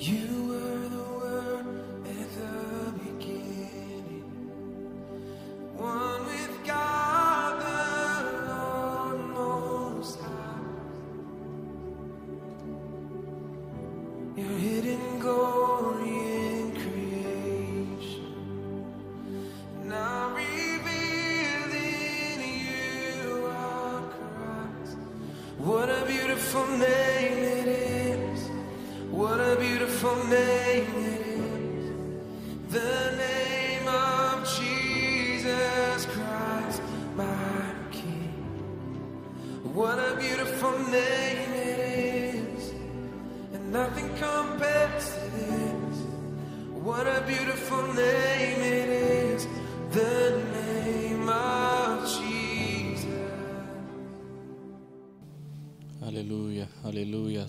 You were the Word at the beginning, one with God the Lord Most High. Your hidden glory in creation, now revealed in you are Christ. What a beautiful name it is! What a beautiful name it is! The name of Jesus Christ, my King. What a beautiful name it is, and nothing compares to this. What a beautiful name it is, the name of Jesus. ஹalleluya ஹalleluya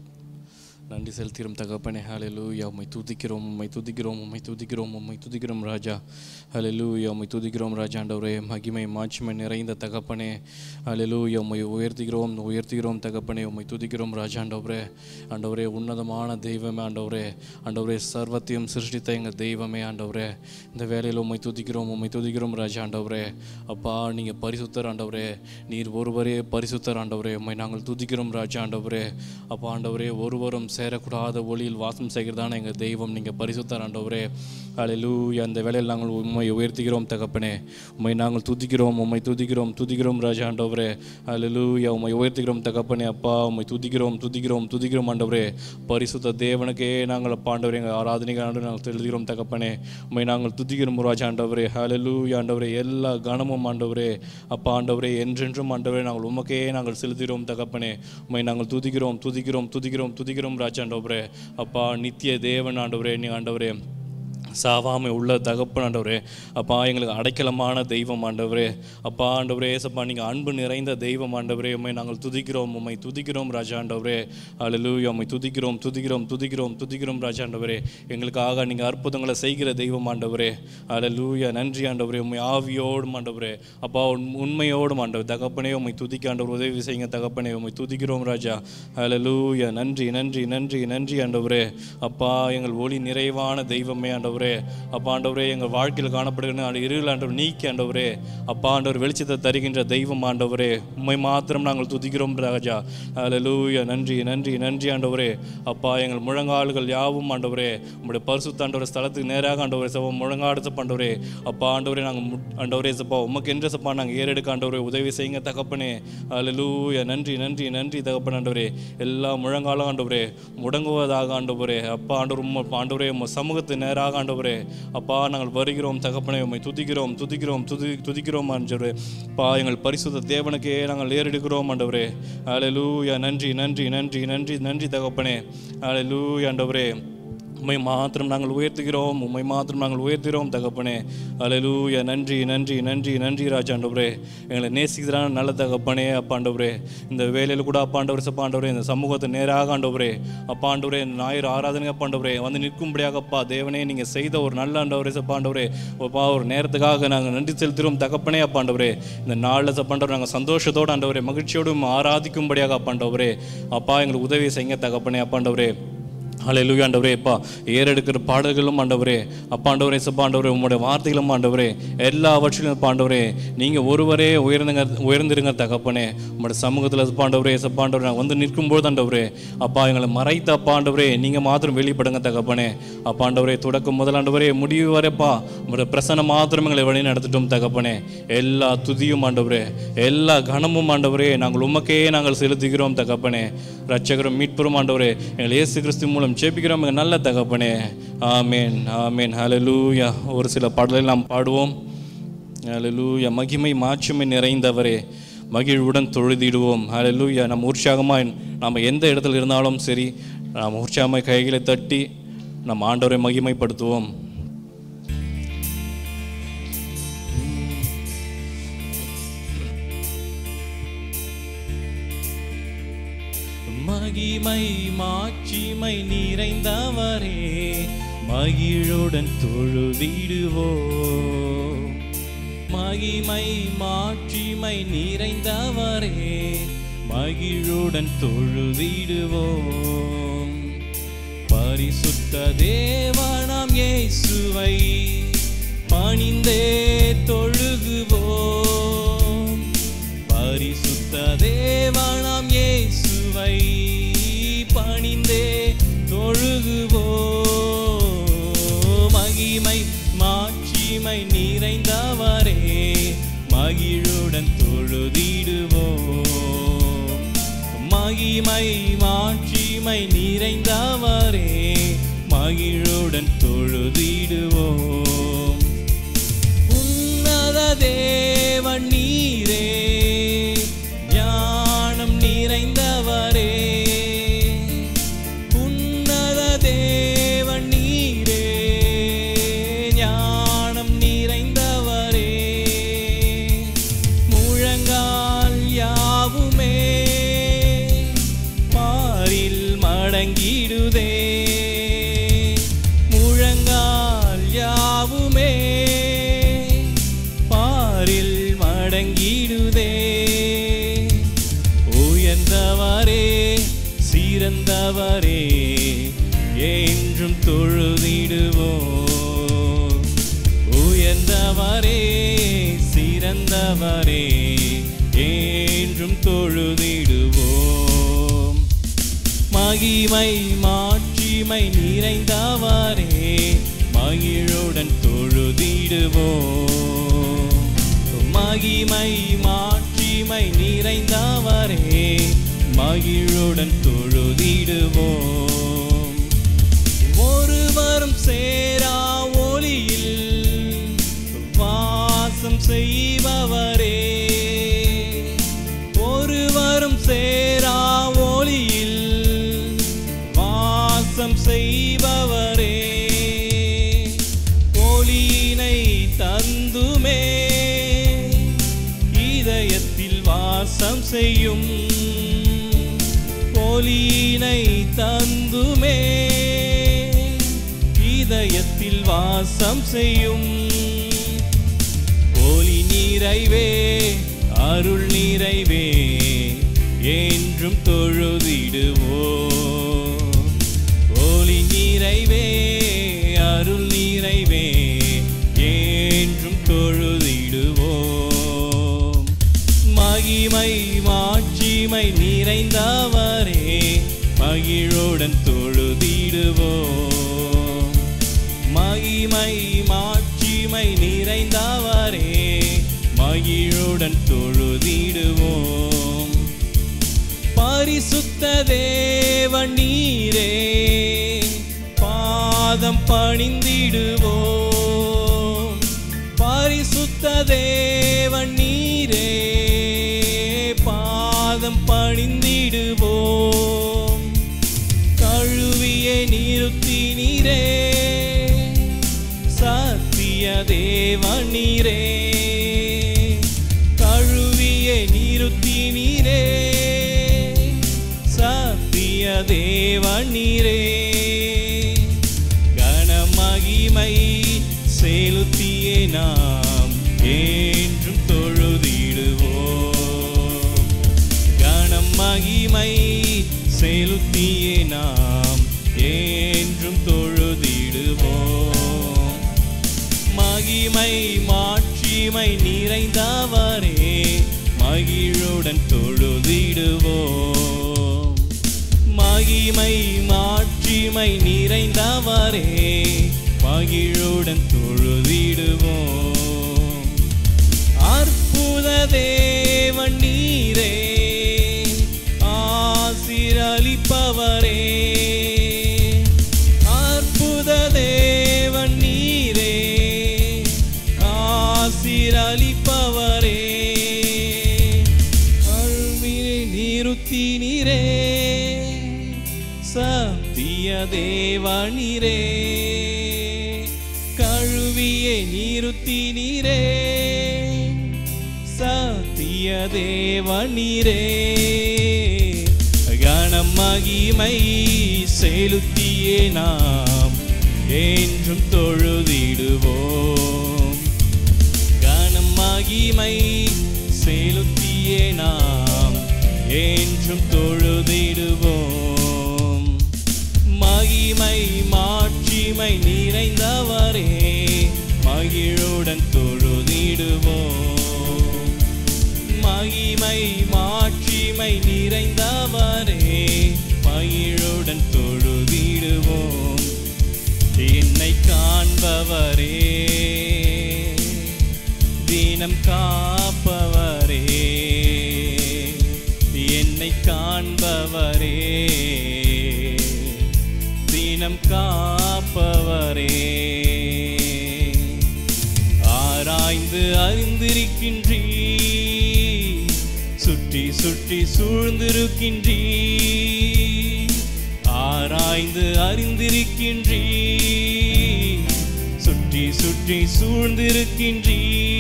நன்றி செலுத்திடும் தகப்பனே ஹalleluya உம்மை துதிக்கிறோம் உம்மை துதிக்கிறோம் உம்மை துதிக்கிறோம் உம்மை துதிக்கிறோம் ராஜா ஹalleluya உம்மை துதிக்கிறோம் ராஜா ஆண்டவரே மகிமை மாட்சிமை நிறைந்த தகப்பனே ஹalleluya உம்மை உயர்த்துகிறோம் உயர்த்துகிறோம் தகப்பனே உம்மை துதிக்கிறோம் ராஜா ஆண்டவரே ஆண்டவரே உன்னதமான தெய்வமே ஆண்டவரே ஆண்டவரே சர்வத்தையும் சிருஷ்டித்த எங்கள் தெய்வமே ஆண்டவரே இந்த வேலையில் உம்மை துதிக்கிறோம் உம்மை துதிக்கிறோம் ராஜா ஆண்டவரே அப்பா நீங்கள் பரிசுத்தர் ஆண்டவரே நீர் ஒருவரே பரிசுத்தர் ஆண்டவரே உம்மை நாங்கள் துதிக்கிறோம் ராஜா ஆண்டவரே அப்பா ஆண்டவரே ஒருவரும் சேரக்கூடாத ஒளியில் வாசம் செய்கிறதான எங்கள் தெய்வம் நீங்கள் பரிசுத்தர் ஆண்டவரே அல்லேலூயா அந்த வேலையில் நாங்கள் உண்மை உயர்த்துகிறோம் தகப்பனே உம்மை நாங்கள் துதிக்கிறோம் உம்மை துதிக்கிறோம் துதிக்கிறோம் ராஜா ஆண்டவரே அல்லேலூயா உம்மை உயர்த்துகிறோம் தகப்பனே அப்பா உம்மை துதிக்கிறோம் துதிக்கிறோம் துதிக்கிறோம் ஆண்டவரே பரிசுத்த தேவனுக்கே நாங்கள் அப்பா ஆண்டவரே எங்கள் ஆராதனைக்கு ஆண்டு நாங்கள் எழுதுகிறோம் தகப்பனே உம்மை நாங்கள் துதிக்கிறோம் ராஜா ஆண்டவரே ஹalleluya ஆண்டவரே எல்லா கணமும் ஆண்டவரே அப்பா ஆண்டவரே என்றென்றும் ஆண்டவரே நாங்கள் உமக்கே நாங்கள் செலுத்துகிறோம் தகப்பனே உம்மை நாங்கள் துதிக்கிறோம் துதிக்கிறோம் துதிக்கிறோம் துதிக்கிறோம் ராஜா ஆண்டவரே அப்பா நித்திய தேவன் ஆண்டவரே நீ ஆண்டவரே சாவாமை உள்ள தகப்பன் ஆண்டவரே அப்பா எங்களுக்கு அடைக்கலமான தெய்வம் ஆண்டவரே அப்பா ஆண்டவரே ஏசப்பா நீங்கள் அன்பு நிறைந்த தெய்வம் ஆண்டவரே உம்மை நாங்கள் துதிக்கிறோம் உம்மை துதிக்கிறோம் ராஜா ஆண்டவரே அல்லேலூயா உம்மை துதிக்கிறோம் துதிக்கிறோம் துதிக்கிறோம் துதிக்கிறோம் ராஜா ஆண்டவரே எங்களுக்காக நீங்கள் அற்புதங்களை செய்கிற தெய்வம் ஆண்டவரே அல்லேலூயா நன்றி ஆண்டவரே உம்மை ஆவியோடும் ஆண்டவரே அப்பா உண்- உண்மையோடும் ஆண்டவர் தகப்பனே உம்மை துதிக்க ஆண்டவர் உதவி செய்யுங்க தகப்பனே உம்மை துதிக்கிறோம் ராஜா அல்லேலூயா நன்றி நன்றி நன்றி நன்றி ஆண்டவரே அப்பா எங்கள் ஒளி நிறைவான தெய்வமே ஆண்டவரே அப்பா ஆண்டவரே எங்கள் வாழ்க்கையில் காணப்படுகிற அந்த இருள் ஆண்டவர் நீக்கி ஆண்டவரே அப்பா ஆண்டவர் வெளிச்சத்தை தருகின்ற தெய்வம் ஆண்டவரே உம்மை மாத்திரம் நாங்கள் துதிக்கிறோம் ராஜா அல்லேலூயா நன்றி நன்றி நன்றி ஆண்டவரே அப்பா எங்கள் முழங்கால்கள் யாவும் ஆண்டவரே உம்முடைய பரிசுத்த ஆண்டவர் ஸ்தலத்துக்கு நேராக ஆண்டவரே சப்பா முழங்காடு ஆண்டவரே அப்பா ஆண்டவரே நாங்கள் முட்- ஆண்டவரே சப்பா உமக்கு என்று சப்பா நாங்கள் ஏறெடுக்க ஆண்டவரே உதவி செய்யுங்க தகப்பனே அல்லேலூயா நன்றி நன்றி நன்றி தகப்பன் ஆண்டவரே எல்லா முழங்காலும் ஆண்டவரே முடங்குவதாக ஆண்டவரே அப்பா ஆண்டவர் உம்ம ஆண்டவரே உம்ம சமூகத்து நேராக ஆண்டவரே அப்பா நாங்கள் வருகிறோம் தகப்பனே உம்மை துதிக்கிறோம் துதிக்கிறோம் துதி துதிக்கிறோம் ஆண்டவரே அப்பா எங்கள் பரிசுத்த தேவனுக்கே நாங்கள் ஏறெடுக்கிறோம் ஆண்டவரே அல்லேலூயா நன்றி நன்றி நன்றி நன்றி நன்றி தகப்பனே அல்லேலூயா ஆண்டவரே உம்மை மாத்திரம் நாங்கள் உயர்த்துகிறோம் உம்மை மாத்திரம் நாங்கள் உயர்த்துகிறோம் தகப்பனே அல்லேலூயா நன்றி நன்றி நன்றி நன்றி ராஜா ஆண்டவரே எங்களை நேசிக்கிறான நல்ல தகப்பனே அப்பாண்டவரே இந்த வேலையில் கூட அப்பாண்டவரே சப்பாண்டவரே இந்த சமூகத்தை நேராக ஆண்டவரே அப்பாண்டவரே இந்த ஞாயிறு ஆராதனை அப்பாண்டவரே வந்து நிற்கும்படியாக அப்பா தேவனே நீங்கள் செய்த ஒரு நல்ல ஆண்டவரே சப்பாண்டவரே அப்பா ஒரு நேரத்துக்காக நாங்கள் நன்றி செலுத்துகிறோம் தகப்பனே அப்பாண்டவரே இந்த நாளில் சப்பாண்டவர் நாங்கள் சந்தோஷத்தோடு ஆண்டவரே மகிழ்ச்சியோடும் ஆராதிக்கும்படியாக அப்பாண்டவரே அப்பா எங்களுக்கு உதவி செய்யுங்க தகப்பனே அப்பாண்டவரே ஹalleluya ஆண்டவரே அப்பா ஏறெடுக்கிற பாடல்களும் ஆண்டவரே அப்பா ஆண்டவரே சப்பா ஆண்டவரே உம்முடைய வார்த்தைகளும் ஆண்டவரே எல்லாவற்றிலும் அப்பா ஆண்டவரே நீங்கள் ஒருவரே உயர்ந்துங்க உயர்ந்திருங்க தகப்பனே உம்முடைய சமூகத்தில் சப்பா ஆண்டவரே சப்பா ஆண்டவரே நான் வந்து நிற்கும்போது ஆண்டவரே அப்பா எங்களை மறைத்த அப்பா ஆண்டவரே நீங்கள் மாத்திரம் வெளிப்படுங்க தகப்பனே அப்பா ஆண்டவரே தொடக்கம் முதலாண்டவரே முடிவு வரைப்பா உம்முடைய பிரசன்னம் மாத்திரம் எங்களை வழி நடத்திட்டோம் தகப்பனே எல்லா துதியும் ஆண்டவரே எல்லா கனமும் ஆண்டவரே நாங்கள் உமக்கே நாங்கள் செலுத்துகிறோம் தகப்பனே ரட்சகரும் மீட்பரும் ஆண்டவரே எங்கள் இயேசு கிறிஸ்து மூலம் ஜெபிக்கிறோம் எங்கள் நல்ல தகப்பனே ஆமேன் ஆமேன் ஹalleluya ஒரு சில பாடலை நாம் பாடுவோம் ஹalleluya மகிமை மாட்சிமை நிறைந்தவரே மகிழ்வுடன் தொழுதிடுவோம் ஹalleluya நம்ம உற்சாகமாக நாம் எந்த இடத்துல இருந்தாலும் சரி நாம் உற்சாகமாய் கைகளை தட்டி நம் ஆண்டவரை மகிமைப்படுத்துவோம் மகிமை மாட்சிமை நிறைந்தவரே மகிழுடன் தொழுதிடுவோம் மகிமை மாட்சிமை நிறைந்தவரே மகிழுடன் தொழுதிடுவோம் பரிசுத்த தேவனாம் இயேசுவை பணிந்தே தொழுகுவோம் பரிசுத்த தேவனாம் இயேசுவை பணிந்தே தொழுகுவோம் மகிமை மாட்சிமை நிறைந்தவரே மகிழுடன் தொழுதிடுவோம் மகிமை மாட்சிமை நிறைந்தவரே மகிழுடன் தொழுதிடுவோம் உன்னத தேவன் நீரே ஞானம் நிறைந்தவரே உன்னத தேவன் நீரே ஞானம் நிறைந்தவரே முழங்கால் யாவுமே பாரில் மடங்கிடுதே முழங்கால் யாவுமே பாரில் மடங்கிடுதே உயர்ந்தவரே சிறந்தவரே என்றும் தொழுதிடுவோம் உயர்ந்தவரே சிறந்தவரே என்றும் தொழுதிடுவோம் மகிமை மாட்சிமை நிறைந்தவரே மகிழுடன் தொழுதிடுவோம் மகிமை மாட்சிமை நிறைந்தவரே மகிழுடன் தொழுதிடுவோம் ஒருவரும் சேரா ஒளியில் வாசம் செய்பவரே ஒருவரும் சேரா ஒளியில் வாசம் செய்பவரே ஒளியினை தந்துமே இதயத்தில் வாசம் செய்யும் ஒளியினை தந்துமே இதயத்தில் வாசம் செய்யும் ஒளி நிறைவே அருள் நிறைவே என்றும் தொழுதிடுவோம் ஒளி நிறைவே அருள் நிறைவே என்றும் தொழுதிடுவோம் மகிமை மாட்சிமை நிறைந்தவரே மகிழுடன் தொழுதிடுவோம் மகிமை மாட்சிமை நிறைந்தவரே மகிழுடன் தொழுதிடுவோம் பரிசுத்த தேவன் நீரே பாதம் பணிந்திடுவோம் பரிசுத்த தேவன் நீரே பாதம் பணிந்திடுவோம் கழுவியே நிறுத்தினீரே சத்திய தேவன் நீரே கழுவியே நிறுத்தினீரே சத்திய தேவன் நீரே கனமகிமை செலுத்தியே நாம் என்றும் தொழுதிடுவோம் கனம் மகிமை செலுத்தியே நாம் என்றும் தொழுதிடுவோம் மகிமை மாட்சிமை நிறைந்தவரே மகிழுடன் தொழுதிடுவோம் மகிமை மாட்சிமை நிறைந்தவரே மகிழுடன் தொழுதிடுவோம் அற்புத தேவன் நீரே ஆசிரளிப்பவரே அற்புத தேவன் நீரே ஆசிரளிப்பவரே அழ்வினை நிறுத்தினீரே சத்திய தேவனிரே கழுவியை நிறுத்தினீரே சத்திய தேவனிரே கணம் மகிமை செலுத்தியே நாம் என்றும் தொழுதிடுவோம் கனம் மகிமை செலுத்தியே நாம் என்றும் தொழுதிடுவோம் மகிமை மகிமை மாட்சிமை நிறைந்தவரே மகிழுடன் தொழுதிடுவோம் மகிமை மாட்சிமை நிறைந்தவரே மகிழுடன் தொழுதிடுவோம் என்னை காண்பவரே தினம் காப்பவரே என்னை காண்பவரே தினம் காப்பவரே ஆராய்ந்து அறிந்திருக்கின்றீ சுற்றி சுற்றி சூழ்ந்திருக்கின்றீ ஆராய்ந்து அறிந்திருக்கின்றீ சுற்றி சுற்றி சூழ்ந்திருக்கின்றீ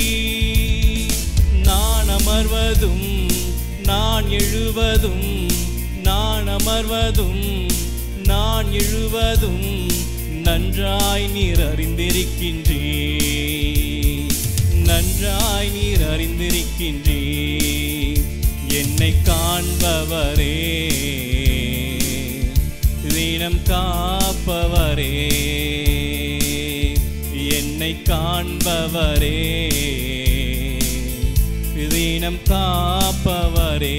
நான் அமர்வதும் நான் எழுவதும் நான் அமர்வதும் நான் எழுவதும் நன்றாய் நீர் அறிந்திருக்கின்றீ நன்றாய் நீர் அறிந்திருக்கின்றீ என்னை காண்பவரே தினம் காப்பவரே என்னை காண்பவரே தினம் காப்பவரே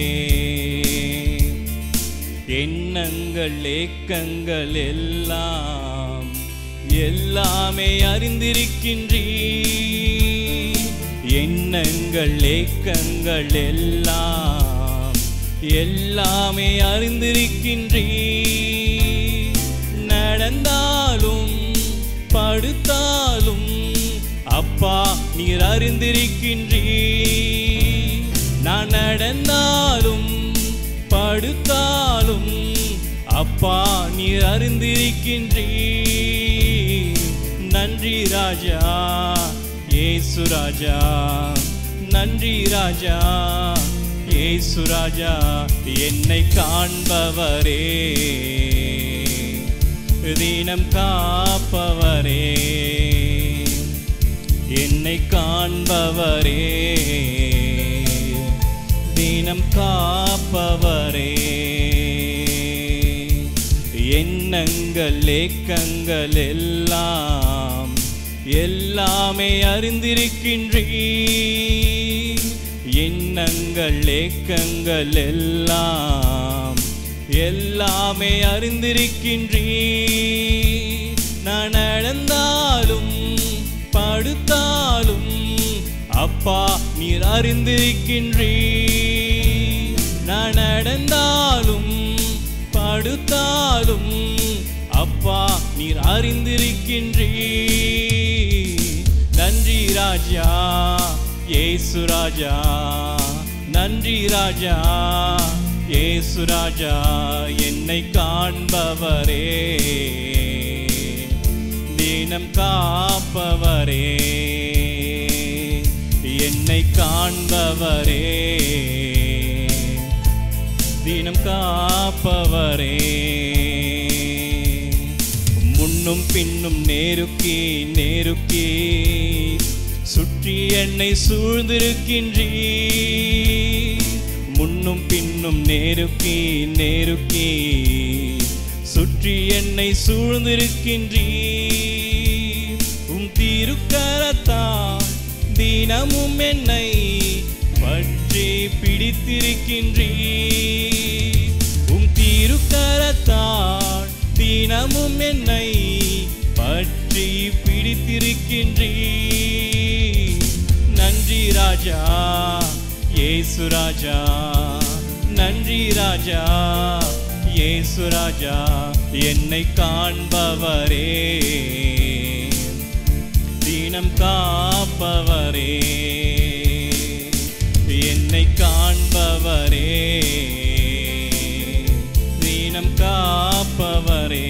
எண்ணங்கள் ஏக்கங்கள் எல்லாம் எல்லாமே அறிந்திருக்கின்றீ எண்ணங்கள் ஏக்கங்கள் எல்லாம் எல்லாமே அறிந்திருக்கின்றீ நடந்தாலும் படுத்தாலும் அப்பா நீர் அறிந்திருக்கின்றீ நான் நடந்தாலும் படுத்தாலும் அப்பா நீர் அறிந்திருக்கின்றீ நன்றி ராஜா ஏசு ராஜா நன்றி ராஜா ஏசு ராஜா என்னை காண்பவரே தினம் காப்பவரே என்னை காண்பவரே தினம் காப்பவரே எண்ணங்கள் ஏக்கங்கள் எல்லாம் எல்லாமே அறிந்திருக்கின்றீ எண்ணங்கள் ஏக்கங்கள் எல்லாம் எல்லாமே அறிந்திருக்கின்றீ நான் நடந்தாலும் படுத்தாலும் அப்பா நீர் அறிந்திருக்கின்றீ நான் நடந்தாலும் படுத்தாலும் அப்பா நீர் அறிந்திருக்கின்றீ நன்றி ராஜா ஏசு ராஜா நன்றி ராஜா ஏசு ராஜா என்னை காண்பவரே தினம் காப்பவரே என்னை காண்பவரே தினம் காப்பவரே முன்னும் பின்னும் நேருக்கி நேருக்கி சுற்றி என்னை சூழ்ந்திருக்கின்றீ முன்னும் பின்னும் நேருக்கி நேருக்கி சுற்றி என்னை சூழ்ந்திருக்கின்றீ உம் திருக்கரத்தா தினமும் என்னை பற்றி பிடித்திருக்கின்றீ உம் திருக்கரத்தால் தினமும் என்னை பற்றி பிடித்திருக்கின்றீ நன்றி ராஜா ஏசு ராஜா நன்றி ராஜா ஏசு ராஜா என்னை காண்பவரே தினம் காப்பவரே என்னை காண்பவரே தினம் காப்பவரே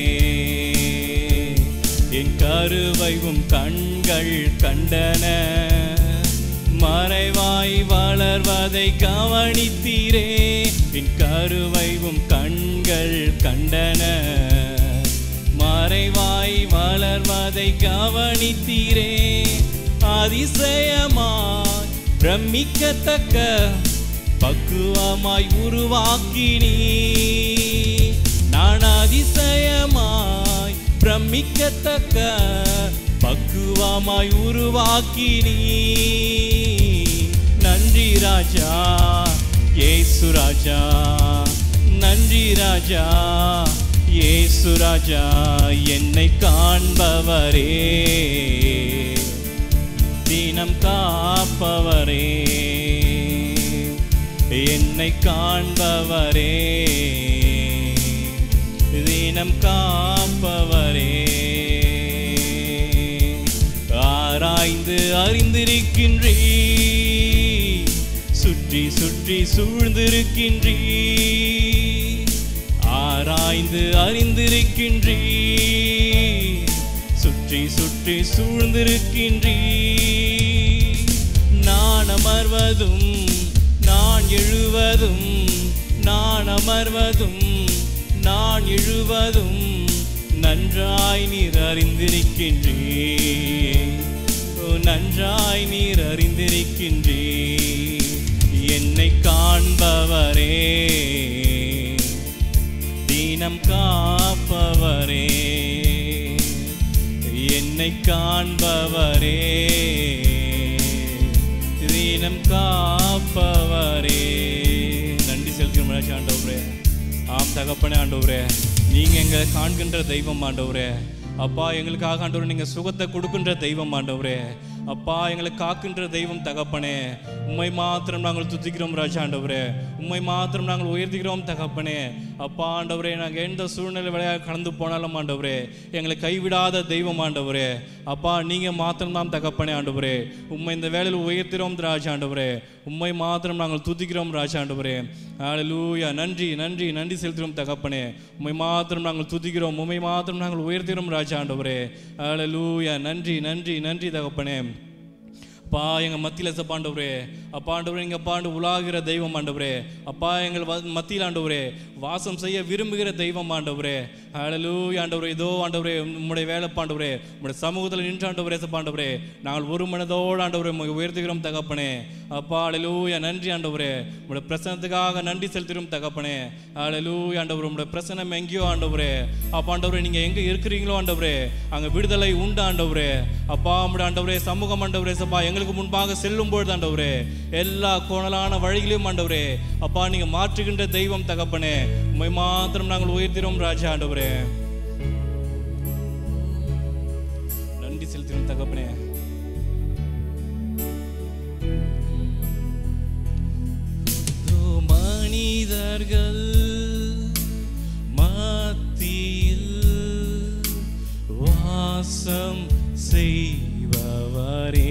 என் கருவைவும் கண்கள் கண்டன மறைவாய் வளர்வதை கவனித்தீரே என் கருவைவும் கண்கள் கண்டன மறைவாய் வளர்வதை கவனித்தீரே அதிசயமாய் பிரமிக்கத்தக்க பக்குவமாய் உருவாக்கினீ நான் அதிசயமாய் பிரமிக்கத்தக்க பக்குவமாய் உருவாக்கினீ நன்றி ராஜா ஏசு ராஜா நன்றி ராஜா ஏசு ராஜா என்னை காண்பவரே தினம் காப்பவரே என்னை காண்பவரே தினம் காப்பவரே ஆராய்ந்து அறிந்திருக்கின்றீ சுற்றி சுற்றி சூழ்ந்திருக்கின்றீ ஆராய்ந்து அறிந்திருக்கின்றீ சுற்றி சுற்றி சூழ்ந்திருக்கின்றீ நான் அமர்வதும் நான் எழுவதும் நான் அமர்வதும் நான் எழுவதும் நன்றாய் நீர் அறிந்திருக்கின்றே ஓ, நன்றாய் நீர் அறிந்திருக்கின்றே என்னை காண்பவரே தீனம் காப்பவரே என்னை காண்பவரே தீனம் காப்பவரே நன்றி செலுத்துகிறோம் ஆண்டவரே ஆம் தகப்பனே ஆண்டவரே நீங்க எங்களை காண்கின்ற தெய்வம் ஆண்டவரே அப்பா எங்களுக்காக ஆண்டவரே நீங்க சுகத்தை கொடுக்கின்ற தெய்வம் ஆண்டவரே அப்பா எங்களை காக்கின்ற தெய்வம் தகப்பனே உம்மை மாத்திரம் நாங்கள் துதிக்கிறோம் ராஜா ஆண்டவரே உம்மை மாத்திரம் நாங்கள் உயர்த்துகிறோம் தகப்பனே அப்பா ஆண்டவரே நாங்கள் எந்த சூழ்நிலை விளையாக கடந்து போனாலும் ஆண்டவரே எங்களை கைவிடாத தெய்வம் ஆண்டவரே அப்பா நீங்க மாத்திரம் தான் தகப்பனே ஆண்டவரே உம்மை இந்த வேலையில் உயர்த்துகிறோம் ராஜா ஆண்டவரே உம்மை மாத்திரம் நாங்கள் துதிக்கிறோம் ராஜா ஆண்டவரே ஹalleluya நன்றி நன்றி நன்றி செலுத்துகிறோம் தகப்பனே உம்மை மாத்திரம் நாங்கள் துதிக்கிறோம் உம்மை மாத்திரம் நாங்கள் உயர்த்துகிறோம் ராஜா ஆண்டவரே ஹalleluya நன்றி நன்றி நன்றி தகப்பனே அப்பா எங்கள் மத்தியில் சப்பா ஆண்டவரே அப்பா ஆண்டவரே எங்கள் அப்பா ஆண்டு உலாகிற தெய்வம் ஆண்டவரே அப்பா எங்கள் வ- மத்தியில் ஆண்டவரே வாசம் செய்ய விரும்புகிற தெய்வம் ஆண்டவரே ஹalleluya ஆண்டவரே இதோ ஆண்டவரே உம்முடைய வேலை பாண்டவரே உம்முடைய சமூகத்தில் நின்று ஆண்டவரே சப்பா ஆண்டவரே நாங்கள் ஒரு மனதோடு ஆண்டவரே உம்மை உயர்த்துகிறோம் தகப்பனே அப்பா ஹalleluya நன்றி ஆண்டவரே உம்முடைய பிரசனத்துக்காக நன்றி செலுத்துகிறோம் தகப்பனே ஹalleluya ஆண்டவரே உம்முடைய பிரசனம் எங்கேயோ ஆண்டவரே அப்பா ஆண்டவரே நீங்க எங்க இருக்கிறீங்களோ ஆண்டவரே அங்க விடுதலை உண்டு ஆண்டவரே அப்பா உம்முடைய ஆண்டவரே சமூகம் ஆண்டவரே சப்பா எங்களுக்கு முன்பாக செல்லும் பொழுது ஆண்டவரே எல்லா கோணலான வழிகளையும் ஆண்டவரே அப்பா நீங்க மாற்றுகின்ற தெய்வம் தகப்பனே உம்மை மாத்திரம் நாங்கள் உயர்த்திரோம் ராஜா ஆண்டவரே நன்றி செலுத்தினோம் தகப்பனே இதோ மனிதர்கள் மத்தியில் வாசம் செய்பவரே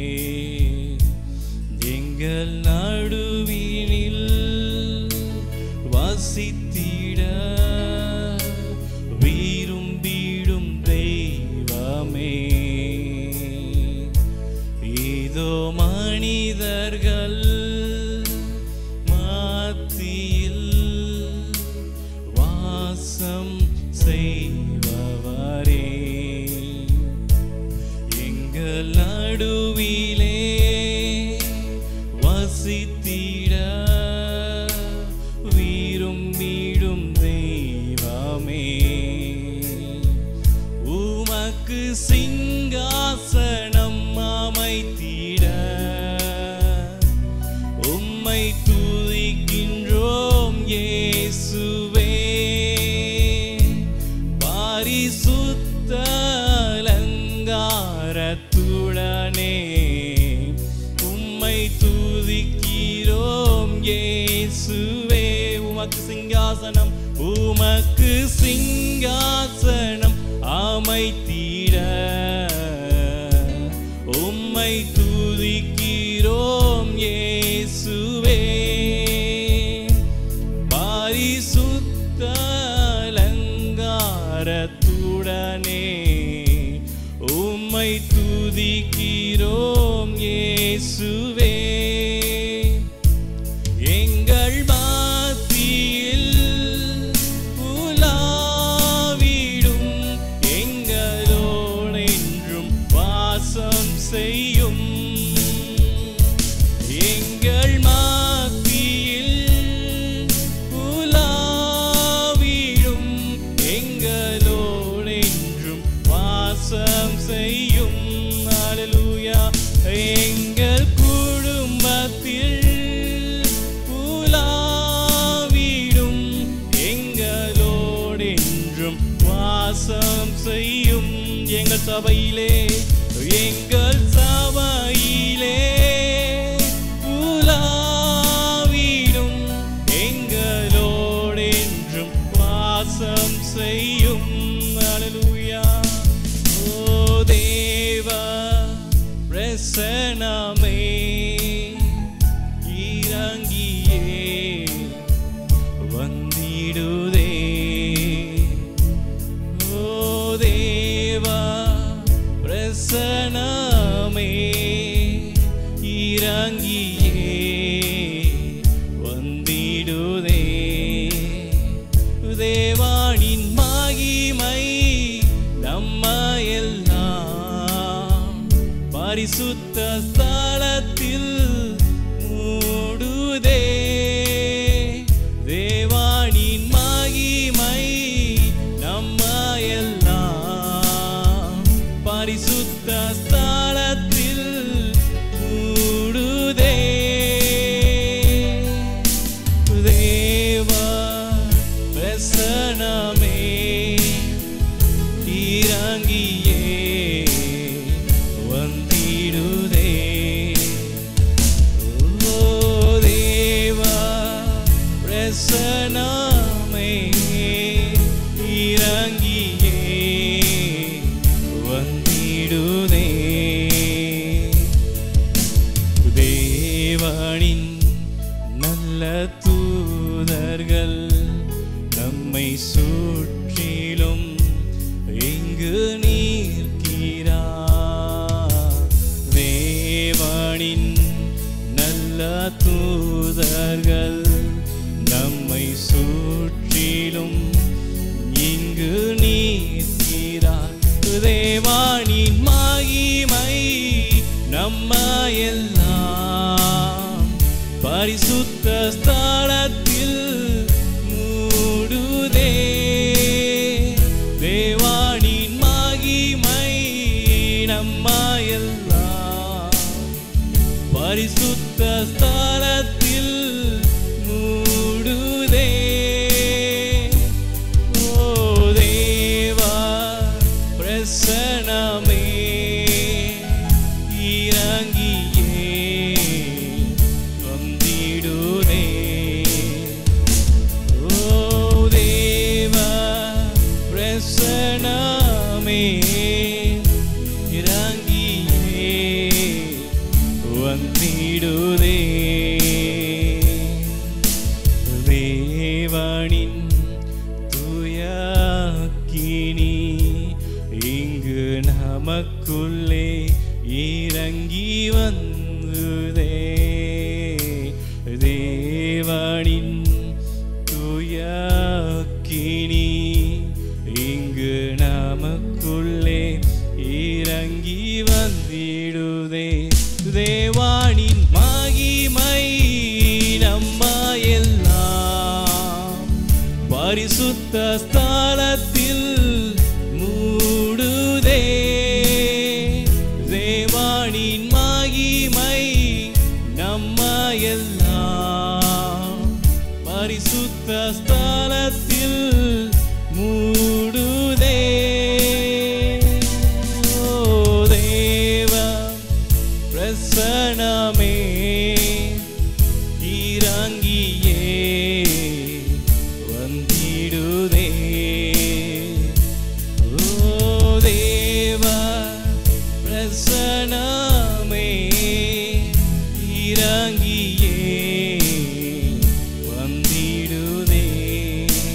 எங்கள் நடுவினில் வசித்திட விரும்பிடும் தெய்வமே இதோ மனிதர்கள் மத்தியில் வாசம் செய்பவரே எங்கள் நடுவிலே வசித்திட விரும்பிடும் தெய்வமே உமக்கு சிங்காசனம் அமைத்திட உம்மை துதிக்கின்றோம் இயேசுவே பரிசுத்த அலங்காரத்துடனே உம்மை துதிக்கிறோம் இயேசுவே உமக்கு சிங்காசனம் உமக்கு சிங்காசனம் அமைத்திட உம்மை துதிக்கிறோம் இயேசுவே பரிசுத்த அலங்காரத்துடனே உம்மை துதிக்கிறோம் இயேசுவே எங்கள் மத்தியில் உலாவிடும் எங்களோடு என்றும் வாசம் செய்யும் எங்கள் மத்தியில் உலாவிடும் வாசம் செய்யும் எங்கள் சபையிலே எங்கள் சபையிலே உலாவிடும் எங்களோடென்றும் வாசம் செய்யும் அல்லேலூயா ஓ தேவா பிரசனமே இறங்கியே வந்திடுதே ஓ தேவா பிரசனமே இறங்கியே வந்திடுதே தேவானின் மகிமை நம்ம எல்லாம் பரிசுத்த ஸ்தலத்தில் மூடுதே தேவானின் மகிமை நம்ம எல்லாம் பரிசுத்த ஸ்தலத்தில் மூடுதே தேவா பிரசனமே இறங்கியே வந்திடுதே ஓ தேவா பிரசனமே இறங்கியே வந்திடுதே தேவனின் நல்ல தூதர்கள் நம்மை சுற்றிலும் எங்கு நீர்க்கிறார் தேவனின் நல்ல தூதர்கள் நம்மை சுற்றிலும் இங்கு நீர்க்கிறார் தேவானின் மகிமை நம்ம எல்லாம் பரிசுத்த ஸ்தலத்தில் மூடுதே தேவானின் மகிமை நம்ம எல்லாம் பரிசுத்த ஸ்தலத்தில் மூடுதே ஓ தேவா பிரசனமே இறங்கியே வந்திடுதே ஓ தேவா பிரசனமே இறங்கியே வந்திடுதே தேவனின் தூயாக்கினி இங்கு நமக்குள்ளே இறங்கி வந்ததே தேவனின் தூயாக்கினி இங்கு நமக்குள்ளே இறங்கி வந்திடுதே தேவானின் மகிமை நம்ம எல்லாம் பரிசுத்த ஸ்தலத்தில் மூடுதே தேவானின் மகிமை நம்ம எல்லாம் பரிசுத்த ஸ்தலத்தில் மூடுதே ஓ தேவா பிரசனமே இறங்கியே வந்திடுதே ஓ தேவா பிரசனமே இறங்கியே வந்திடுதே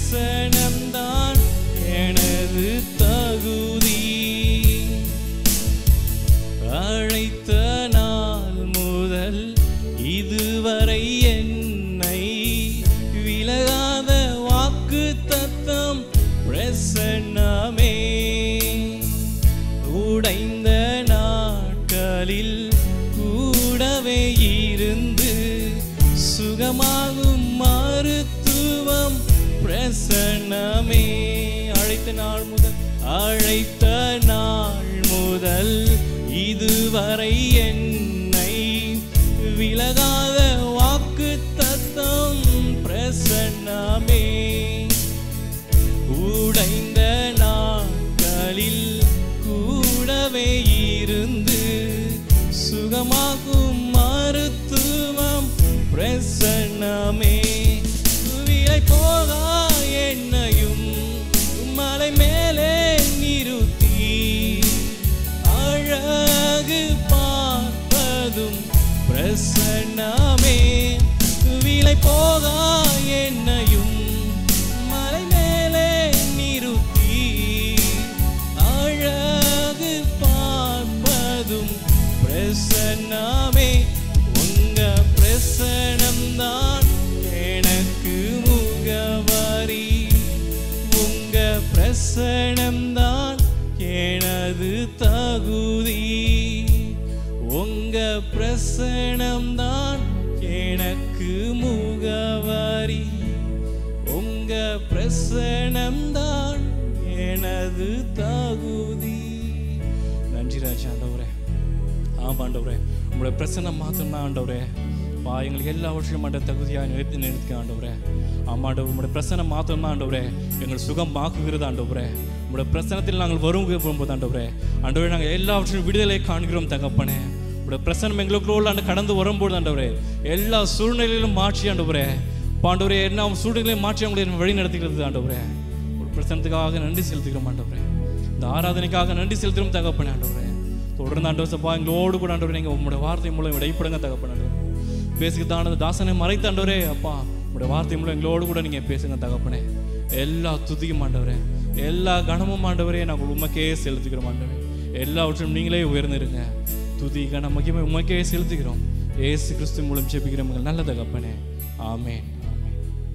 பிரசனம்தான் எனது தகுதி அழைத்த நாள் முதல் இதுவரை என்னை விலகாத வாக்கு தத்தம் பிரசன்னமே உடைந்த நாட்களில் கூடவே இருந்து சுகமாகும் மருத்துவம் பிரசன்னமே அழைத்த நாள் முதல் அழைத்த நாள் முதல் இதுவரை என்னை விலகாத வாக்கு தத்தம் பிரசன்னமே உடைந்த நாட்களில் கூடவே இருந்து சுகமாகும் மருத்துவம் பிரசன்னமே விலை போகா என்னையும் மலை மேலே நிறுத்தி அழகு பார்ப்பதும் பிரசன்னமே விலை போகா என்னையும் மலை மேலே நிறுத்தி அழகு பார்ப்பதும் பிரசன்னமே உங்க பிரசனம்தான் எனக்கு முகவரி உங்க பிரசனம்தான் எனது தகுதி உங்க பிரசனம்தான் எனக்கு முகவரி உங்க பிரசனம்தான் எனது தகுதி நன்றி ராஜா ஆண்டவரே ஆமாம் ஆண்டவரே உங்களுடைய பிரசனம் மாத்திரம்தான் ஆண்டவரே பா எங்களுக்கு எல்லா வருஷம் ஆண்ட தகுதியாக நிறுத்தி நிறுத்தி ஆண்டவரே ஆமாம் ஆண்டவர் உங்களுடைய பிரசனம் மாத்திரம்தான் ஆண்டவரே எங்கள் சுகம் ஆக்குகிறது ஆண்டவரே உங்களுடைய பிரசனத்தில் நாங்கள் வரும் போகும்போது ஆண்டவரே ஆண்டவரே நாங்கள் எல்லா வருஷம் விடுதலை காண்கிறோம் தகப்பனே உங்களுடைய பிரசனம் எங்களுக்குள்ள ஆண்டு கடந்து வரும்போது ஆண்டவரே எல்லா சூழ்நிலையிலும் மாற்றி ஆண்டவரே பாண்டவரே என்ன சூழ்நிலையும் மாற்றி அவங்களை வழி நடத்துகிறது ஆண்டவரே ஒரு பிரசனத்துக்காக நன்றி செலுத்துகிறோம் ஆண்டவரே இந்த ஆராதனைக்காக நன்றி செலுத்துகிறோம் தகப்பனே ஆண்டவரே தொடர்ந்து ஆண்டவர் சப்பா எங்களோடு கூட ஆண்டவரே நீங்கள் உங்களுடைய வார்த்தை மூலம் இடைப்படுங்க தகப்பனே ஆண்டவரே பேசுகிறதான தாசனை மறைத்த ஆண்டவரே அப்பா உங்களுடைய வார்த்தை மூலம் எங்களோடு கூட நீங்கள் பேசுங்க தகப்பனே எல்லா துதியும் ஆண்டவரே எல்லா கணமும் ஆண்டவரே நாங்கள் உமக்கே செலுத்துகிறோம் ஆண்டவரே எல்லாவற்றும் நீங்களே உயர்ந்திருங்க துதி கன மகிமை உமக்கே செலுத்துகிறோம் ஏசு கிறிஸ்து மூலம் ஜெபிக்கிறோம் எங்கள் நல்ல தகப்பனே ஆமென் ஆமென்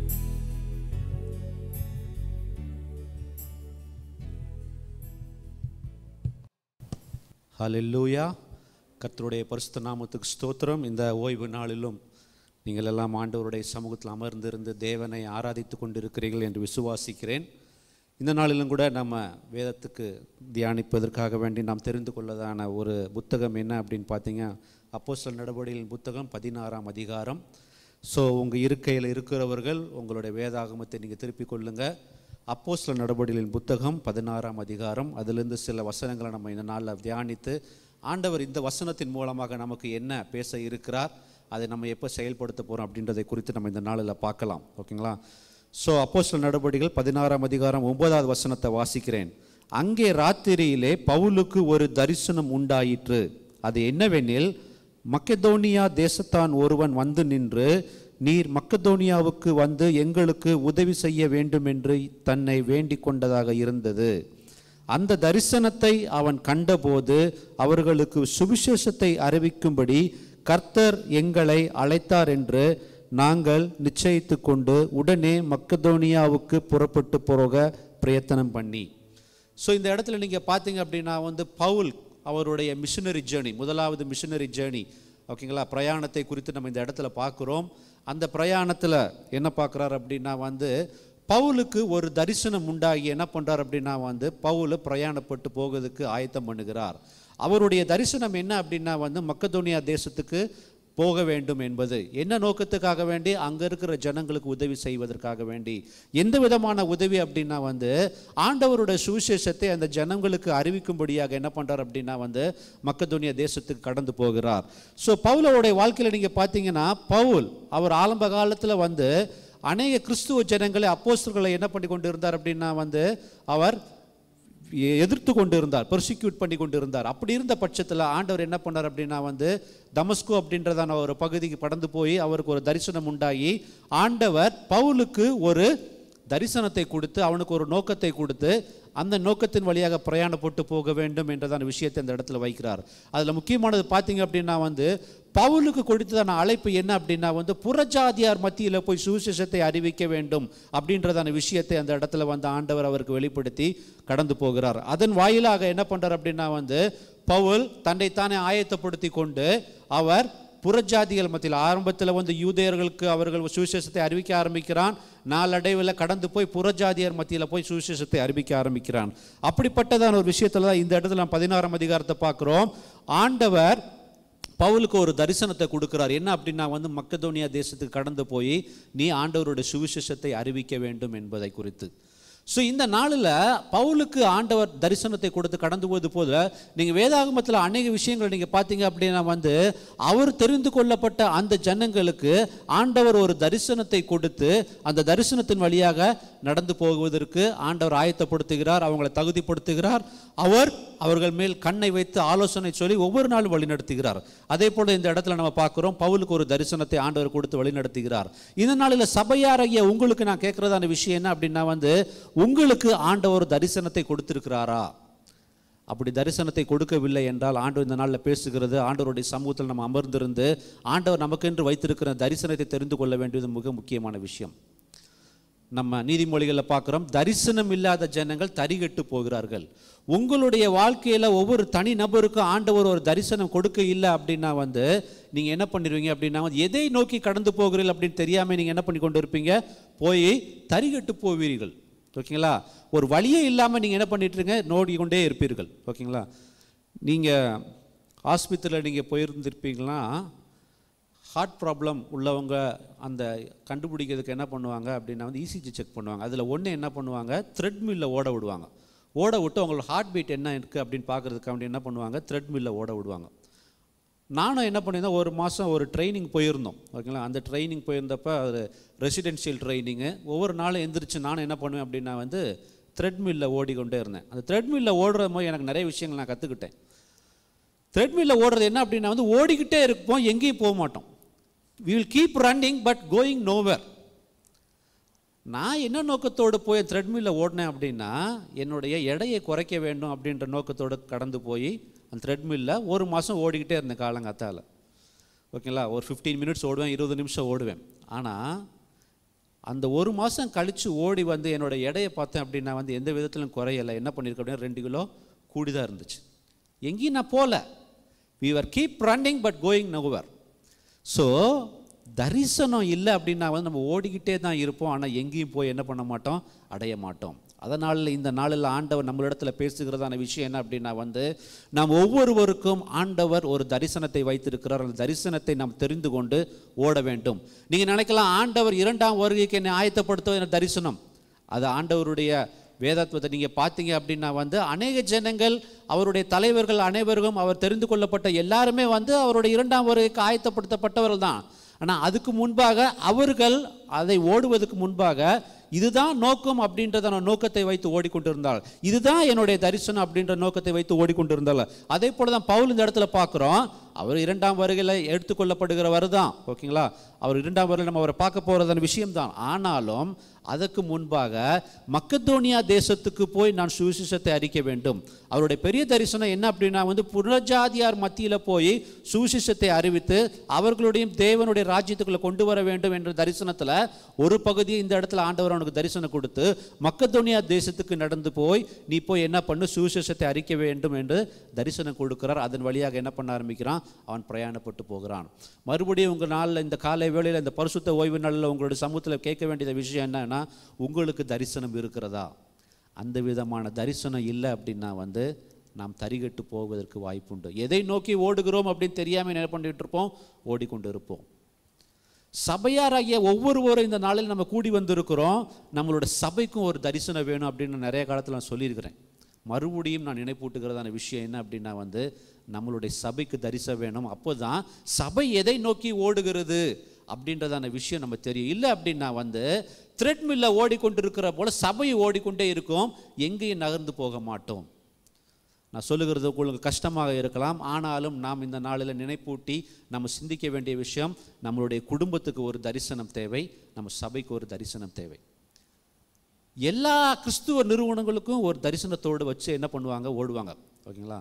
ஹalleluya கர்த்தருடைய பரிசுத்த நாமத்துக்கு ஸ்தோத்திரம் இந்த ஓய்வு நாளிலும் நீங்கள் எல்லாம் ஆண்டவருடைய சமூகத்தில் அமர்ந்திருந்து தேவனை ஆராதித்து கொண்டிருக்கிறீர்கள் என்று விசுவாசிக்கிறேன் இந்த நாளிலும் கூட நம்ம வேதத்துக்கு தியானிப்பதற்காக வேண்டி நாம் தெரிந்து கொள்ளதான ஒரு புத்தகம் என்ன அப்படின்னு பார்த்தீங்க அப்போஸ்தலர் நடவடிக்கைகளின் புத்தகம் பதினாறாம் அதிகாரம் ஸோ உங்கள் இருக்கையில் இருக்கிறவர்கள் உங்களுடைய வேதாகமத்தை நீங்கள் திருப்பிக் கொள்ளுங்கள் அப்போஸ்தலர் நடவடிக்கைகளின் புத்தகம் பதினாறாம் அதிகாரம் அதிலிருந்து சில வசனங்களை நம்ம இந்த நாளில் தியானித்து ஆண்டவர் இந்த வசனத்தின் மூலமாக நமக்கு என்ன பேச இருக்கிறார் அதை நம்ம எப்போ செயல்படுத்த போகிறோம் அப்படின்றதை குறித்து நம்ம இந்த நாளில் பார்க்கலாம் ஓகேங்களா ஸோ அப்போஸ்தலர் நடவடிக்கைகள் பதினாறாம் அதிகாரம் ஒன்பதாவது வசனத்தை வாசிக்கிறேன் அங்கே ராத்திரியிலே பவுலுக்கு ஒரு தரிசனம் உண்டாயிற்று அது என்னவெனில் மக்கெதோனியா தேசத்தான் ஒருவன் வந்து நின்று நீர் மக்கெதோனியாவுக்கு வந்து எங்களுக்கு உதவி செய்ய வேண்டும் என்று தன்னை வேண்டிக் கொண்டதாக இருந்தது அந்த தரிசனத்தை அவன் கண்டபோது அவர்களுக்கு சுவிசேஷத்தை அறிவிக்கும்படி கர்த்தர் எங்களை அழைத்தார் என்று நாங்கள் நிச்சயித்து கொண்டு உடனே மக்கதோனியாவுக்கு புறப்பட்டு போக பிரயத்தனம் பண்ணி ஸோ இந்த இடத்துல நீங்கள் பார்த்தீங்க அப்படின்னா வந்து பவுல் அவருடைய மிஷனரி ஜேர்னி முதலாவது மிஷனரி ஜேர்னி ஓகேங்களா பிரயாணத்தை குறித்து நம்ம இந்த இடத்துல பார்க்குறோம் அந்த பிரயாணத்தில் என்ன பார்க்குறாரு அப்படின்னா வந்து பவுலுக்கு ஒரு தரிசனம் உண்டாகி என்ன பண்ணுறார் அப்படின்னா வந்து பவுல் பிரயாணப்பட்டு போகிறதுக்கு ஆயத்தம் பண்ணுகிறார் அவருடைய தரிசனம் என்ன அப்படின்னா வந்து மக்கதோனியா தேசத்துக்கு போக வேண்டும் என்பது என்ன நோக்கத்துக்காக வேண்டி அங்கே இருக்கிற ஜனங்களுக்கு உதவி செய்வதற்காக வேண்டி எந்த விதமான உதவி அப்படின்னா வந்து ஆண்டவருடைய சுவிசேஷத்தை அந்த ஜனங்களுக்கு அறிவிக்கும்படியாக என்ன பண்ணுறார் அப்படின்னா வந்து மக்கதுனியா தேசத்துக்கு கடந்து போகிறார் ஸோ பவுலோடைய வாழ்க்கையில் நீங்கள் பார்த்தீங்கன்னா பவுல் அவர் ஆரம்ப காலத்தில் வந்து அநேக கிறிஸ்துவ ஜனங்களை அப்போஸ்தலர்களை என்ன பண்ணி கொண்டு இருந்தார் அப்படின்னா வந்து அவர் எ- எதிர்த்து கொண்டு இருந்தார் பெர்சிக்யூட் பண்ணி கொண்டு இருந்தார் அப்படி இருந்த பட்சத்தில் ஆண்டவர் என்ன பண்ணார் அப்படின்னா வந்து தமஸ்கு அப்படின்றதான ஒரு பகுதிக்கு படந்து போய் அவருக்கு ஒரு தரிசனம் உண்டாகி ஆண்டவர் பவுலுக்கு ஒரு தரிசனத்தை கொடுத்து அவனுக்கு ஒரு நோக்கத்தை கொடுத்து அந்த நோக்கத்தின் வழியாக பிரயாணப்பட்டு போக வேண்டும் என்றதான விஷயத்தை இந்த இடத்துல வைக்கிறார் அதில் முக்கியமானது பார்த்தீங்க அப்படின்னா வந்து பவுலுக்கு கொடுத்ததான அழைப்பு என்ன அப்படின்னா வந்து புறஜாதியார் மத்தியில் போய் சுவிசேஷத்தை அறிவிக்க வேண்டும் அப்படின்றதான விஷயத்தை அந்த இடத்துல வந்து ஆண்டவர் அவருக்கு வெளிப்படுத்தி கடந்து போகிறார் அதன் வாயிலாக என்ன பண்றார் அப்படின்னா வந்து பவுல் தன்னைத்தானே ஆயத்தப்படுத்தி கொண்டு அவர் புறஜாதிகள் மத்தியில் ஆரம்பத்தில் வந்து யூதேயர்களுக்கு அவர்கள் சுவிசேஷத்தை அறிவிக்க ஆரம்பிக்கிறான் நாளடைவில் கடந்து போய் புறஜாதியர் மத்தியில் போய் சுவிசேஷத்தை அறிவிக்க ஆரம்பிக்கிறான் அப்படிப்பட்டதான ஒரு விஷயத்தில் தான் இந்த இடத்துல நம்ம பதினாறாம் அதிகாரத்தை பார்க்குறோம் ஆண்டவர் பவுலுக்கு ஒரு தரிசனத்தை கொடுக்கிறார் என்ன அப்படின்னா வந்து மக்கதோனியா தேசத்துக்கு கடந்து போய் நீ ஆண்டவருடைய சுவிசேஷத்தை அறிவிக்க வேண்டும் என்பதை குறித்து ஸோ இந்த நாளில் பவுலுக்கு ஆண்டவர் தரிசனத்தை கொடுத்து கடந்து போவது போது நீங்கள் வேதாகமத்தில் அநேக விஷயங்கள் நீங்கள் பார்த்தீங்க அப்படின்னா வந்து அவர் தெரிந்து கொள்ளப்பட்ட அந்த ஜனங்களுக்கு ஆண்டவர் ஒரு தரிசனத்தை கொடுத்து அந்த தரிசனத்தின் வழியாக நடந்து போவதற்கு ஆண்டவர் ஆயத்தப்படுத்துகிறார் அவங்களை தகுதிப்படுத்துகிறார் அவர் அவர்கள் மேல் கண்ணை வைத்து ஆலோசனை சொல்லி ஒவ்வொரு நாளும் வழிநடத்துகிறார் அதே போல இந்த இடத்துல நம்ம பார்க்கிறோம் பவுலுக்கு ஒரு தரிசனத்தை ஆண்டவர் கொடுத்து வழிநடத்துகிறார் இந்த நாளில் சபையாரைய உங்களுக்கு நான் கேட்கறதான விஷயம் என்ன அப்படின்னா வந்து உங்களுக்கு ஆண்டவர் ஒரு தரிசனத்தை கொடுத்திருக்கிறாரா அப்படி தரிசனத்தை கொடுக்கவில்லை என்றால் ஆண்டவர் இந்த நாளில் பேசுகிறது ஆண்டவருடைய சமூகத்தில் நம்ம அமர்ந்திருந்து ஆண்டவர் நமக்கென்று வைத்திருக்கிற தரிசனத்தை தெரிந்து கொள்ள வேண்டியது மிக முக்கியமான விஷயம் நம்ம நீதிமொழிகளில் பார்க்குறோம் தரிசனம் இல்லாத ஜனங்கள் தரிகட்டு போகிறார்கள் உங்களுடைய வாழ்க்கையில் ஒவ்வொரு தனி நபருக்கும் ஆண்டவர் ஒரு தரிசனம் கொடுக்க இல்லை அப்படின்னா வந்து நீங்கள் என்ன பண்ணிடுவீங்க அப்படின்னா வந்து எதை நோக்கி கடந்து போகிறீர்கள் அப்படின்னு தெரியாமல் நீங்கள் என்ன பண்ணி கொண்டு இருப்பீங்க போய் தரிகட்டு போவீர்கள் ஓகேங்களா ஒரு வழியே இல்லாமல் நீங்கள் என்ன பண்ணிட்டு இருங்க நோடி கொண்டே இருப்பீர்கள் ஓகேங்களா நீங்கள் ஆஸ்பத்திரியில் நீங்கள் போயிருந்திருப்பீங்கன்னா ஹார்ட் ப்ராப்ளம் உள்ளவங்க அந்த கண்டுபிடிக்கிறதுக்கு என்ன பண்ணுவாங்க அப்படின்னா வந்து இசிஜி செக் பண்ணுவாங்க அதில் ஒன்று என்ன பண்ணுவாங்க த்ரெட் மில்லில் ஓட விடுவாங்க ஓட விட்டு அவங்களோட ஹார்ட் பீட் என்ன இருக்குது அப்படின்னு பார்க்குறதுக்கு அப்படி என்ன பண்ணுவாங்க த்ரெட் மில்லில் ஓட விடுவாங்க நானும் என்ன பண்ணியிருந்தேன் ஒரு மாதம் ஒரு ட்ரைனிங் போயிருந்தோம் ஓகேங்களா அந்த ட்ரைனிங் போயிருந்தப்ப ஒரு ரெசிடென்ஷியல் ட்ரைனிங்கு ஒவ்வொரு நாளும் எந்திரிச்சு நானும் என்ன பண்ணுவேன் அப்படின்னா வந்து த்ரெட்மில்லில் ஓடிக்கொண்டே இருந்தேன் அந்த த்ரெட்மில்லில் ஓடுற போது எனக்கு நிறைய விஷயங்கள் நான் கற்றுக்கிட்டேன் த்ரெட்மில்லில் ஓடுறது என்ன அப்படின்னா வந்து ஓடிக்கிட்டே இருப்போம் எங்கேயும் போக மாட்டோம் we will keep running but going nowhere நான் என்ன நோக்கத்தோடு போய் த்ரெட்மில்லில் ஓடினேன் அப்படின்னா என்னுடைய எடையை குறைக்க வேண்டும் அப்படின்ற நோக்கத்தோடு கடந்து போய் அந்த த்ரெட்மில்லில் ஒரு மாதம் ஓடிக்கிட்டே இருந்தேன் காலங்காத்தால ஓகேங்களா ஒரு ஃபிஃப்டீன் மினிட்ஸ் ஓடுவேன் இருபது நிமிஷம் ஓடுவேன் ஆனால் அந்த ஒரு மாதம் கழித்து ஓடி வந்து என்னோட எடையை பார்த்தேன் அப்படின்னா வந்து எந்த விதத்திலும் குறையலை என்ன பண்ணியிருக்கேன் அப்படின்னா ரெண்டு கிலோ கூடி தான் இருந்துச்சு எங்கேயும் நான் போகல we were keep running but going nowhere so தரிசனம் இல்லை அப்படின்னா வந்து நம்ம ஓடிக்கிட்டே தான் இருப்போம் ஆனால் எங்கேயும் போய் என்ன பண்ண மாட்டோம் அடைய மாட்டோம் அதனால் இந்த நாளில் ஆண்டவர் நம்மளிடத்துல பேசுகிறதான விஷயம் என்ன அப்படின்னா வந்து நாம் ஒவ்வொருவருக்கும் ஆண்டவர் ஒரு தரிசனத்தை வைத்திருக்கிறார் அந்த தரிசனத்தை நாம் தெரிந்து கொண்டு ஓட வேண்டும் நீங்கள் நினைக்கலாம் ஆண்டவர் இரண்டாம் வருகைக்கு என்னை ஆயத்தப்படுத்துவது என தரிசனம் அது ஆண்டவருடைய வேதத்துவத்தை நீங்கள் பார்த்தீங்க அப்படின்னா வந்து அநேக ஜனங்கள் அவருடைய தலைவர்கள் அனைவரும் அவர் தெரிந்து கொள்ளப்பட்ட எல்லாருமே வந்து அவருடைய இரண்டாம் வருகைக்கு ஆயத்தப்படுத்தப்பட்டவர்கள் தான் ஆனால் அதுக்கு முன்பாக அவர்கள் அதை ஓடுவதற்கு முன்பாக இதுதான் நோக்கம் அப்படின்றத நோக்கத்தை வைத்து ஓடிக்கொண்டிருந்தாள் இதுதான் என்னுடைய தரிசனம் அப்படின்ற நோக்கத்தை வைத்து ஓடிக்கொண்டிருந்தாள் அதே போல தான் பவுல் இந்த இடத்துல பார்க்குறோம் அவர் இரண்டாம் வருகையில் எடுத்துக்கொள்ளப்படுகிறவர் தான் ஓகேங்களா அவர் இரண்டாம் வருகையில் நம்ம அவரை பார்க்க போகிறதான விஷயம்தான் ஆனாலும் அதற்கு முன்பாக மக்கதோனியா தேசத்துக்கு போய் நான் சுவிசேஷத்தை அறிக்க வேண்டும் அவருடைய பெரிய தரிசனம் என்ன அப்படின்னா வந்து புனர்ஜாதியார் மத்தியில் போய் சுவிசேஷத்தை அறிவித்து அவர்களுடைய தேவனுடைய ராஜ்யத்துக்குள்ள கொண்டு வர வேண்டும் என்ற தரிசனத்தில் ஒரு பகுதியை இந்த இடத்துல ஆண்டவர் அவனுக்கு தரிசனம் கொடுத்து மக்கதோனியா தேசத்துக்கு நடந்து போய் நீ போய் என்ன பண்ணு சுவிசேஷத்தை அறிக்க வேண்டும் என்று தரிசனம் கொடுக்கிறார் அதன் வழியாக என்ன பண்ண ஆரம்பிக்கிறான் அவன் பிரயாணப்பட்டு போகிறான் மறுபடியும் உங்கள் நாளில் இந்த காலை வேளையில் இந்த பரிசுத்த ஓய்வு நாளில் உங்களுடைய சமூகத்தில் கேட்க வேண்டிய விஷயம் என்னன்னா உங்களுக்கு தரிசனம் இருக்கிறதா அந்த விதமான தரிசனம் இல்லை அப்படின்னா வந்து நாம் தரிகட்டு போவதற்கு வாய்ப்புண்டு எதை நோக்கி ஓடுகிறோம் அப்படின்னு தெரியாமல் என்ன பண்ணிட்டு இருப்போம் ஓடிக்கொண்டு இருப்போம் சபையாராகிய ஒவ்வொருவரும் இந்த நாளில் நம்ம கூடி வந்திருக்கிறோம் நம்மளோட சபைக்கும் ஒரு தரிசனம் வேணும் அப்படின்னு நிறைய காலத்தில் நான் சொல்லியிருக்கிறேன் மறுபடியும் நான் நினைப்பூட்டுகிறதான விஷயம் என்ன அப்படின்னா வந்து நம்மளுடைய சபைக்கு தரிசனம் வேணும் அப்போ தான் சபை எதை நோக்கி ஓடுகிறது அப்படின்றதான விஷயம் நம்ம தெரியும் இல்லை அப்படின்னா வந்து த்ரெட்மில்ல ஓடிக்கொண்டிருக்கிற போல சபை ஓடிக்கொண்டே இருக்கும் எங்கேயும் நகர்ந்து போக மாட்டோம் நான் சொல்லுகிறது உங்களுக்கு கஷ்டமாக இருக்கலாம் ஆனாலும் நாம் இந்த நாளில் நினைப்பூட்டி நம்ம சிந்திக்க வேண்டிய விஷயம் நம்மளுடைய குடும்பத்துக்கு ஒரு தரிசனம் தேவை நம்ம சபைக்கு ஒரு தரிசனம் தேவை எல்லா கிறிஸ்துவ நிறுவனங்களுக்கும் ஒரு தரிசனத்தோடு வச்சு என்ன பண்ணுவாங்க ஓடுவாங்க ஓகேங்களா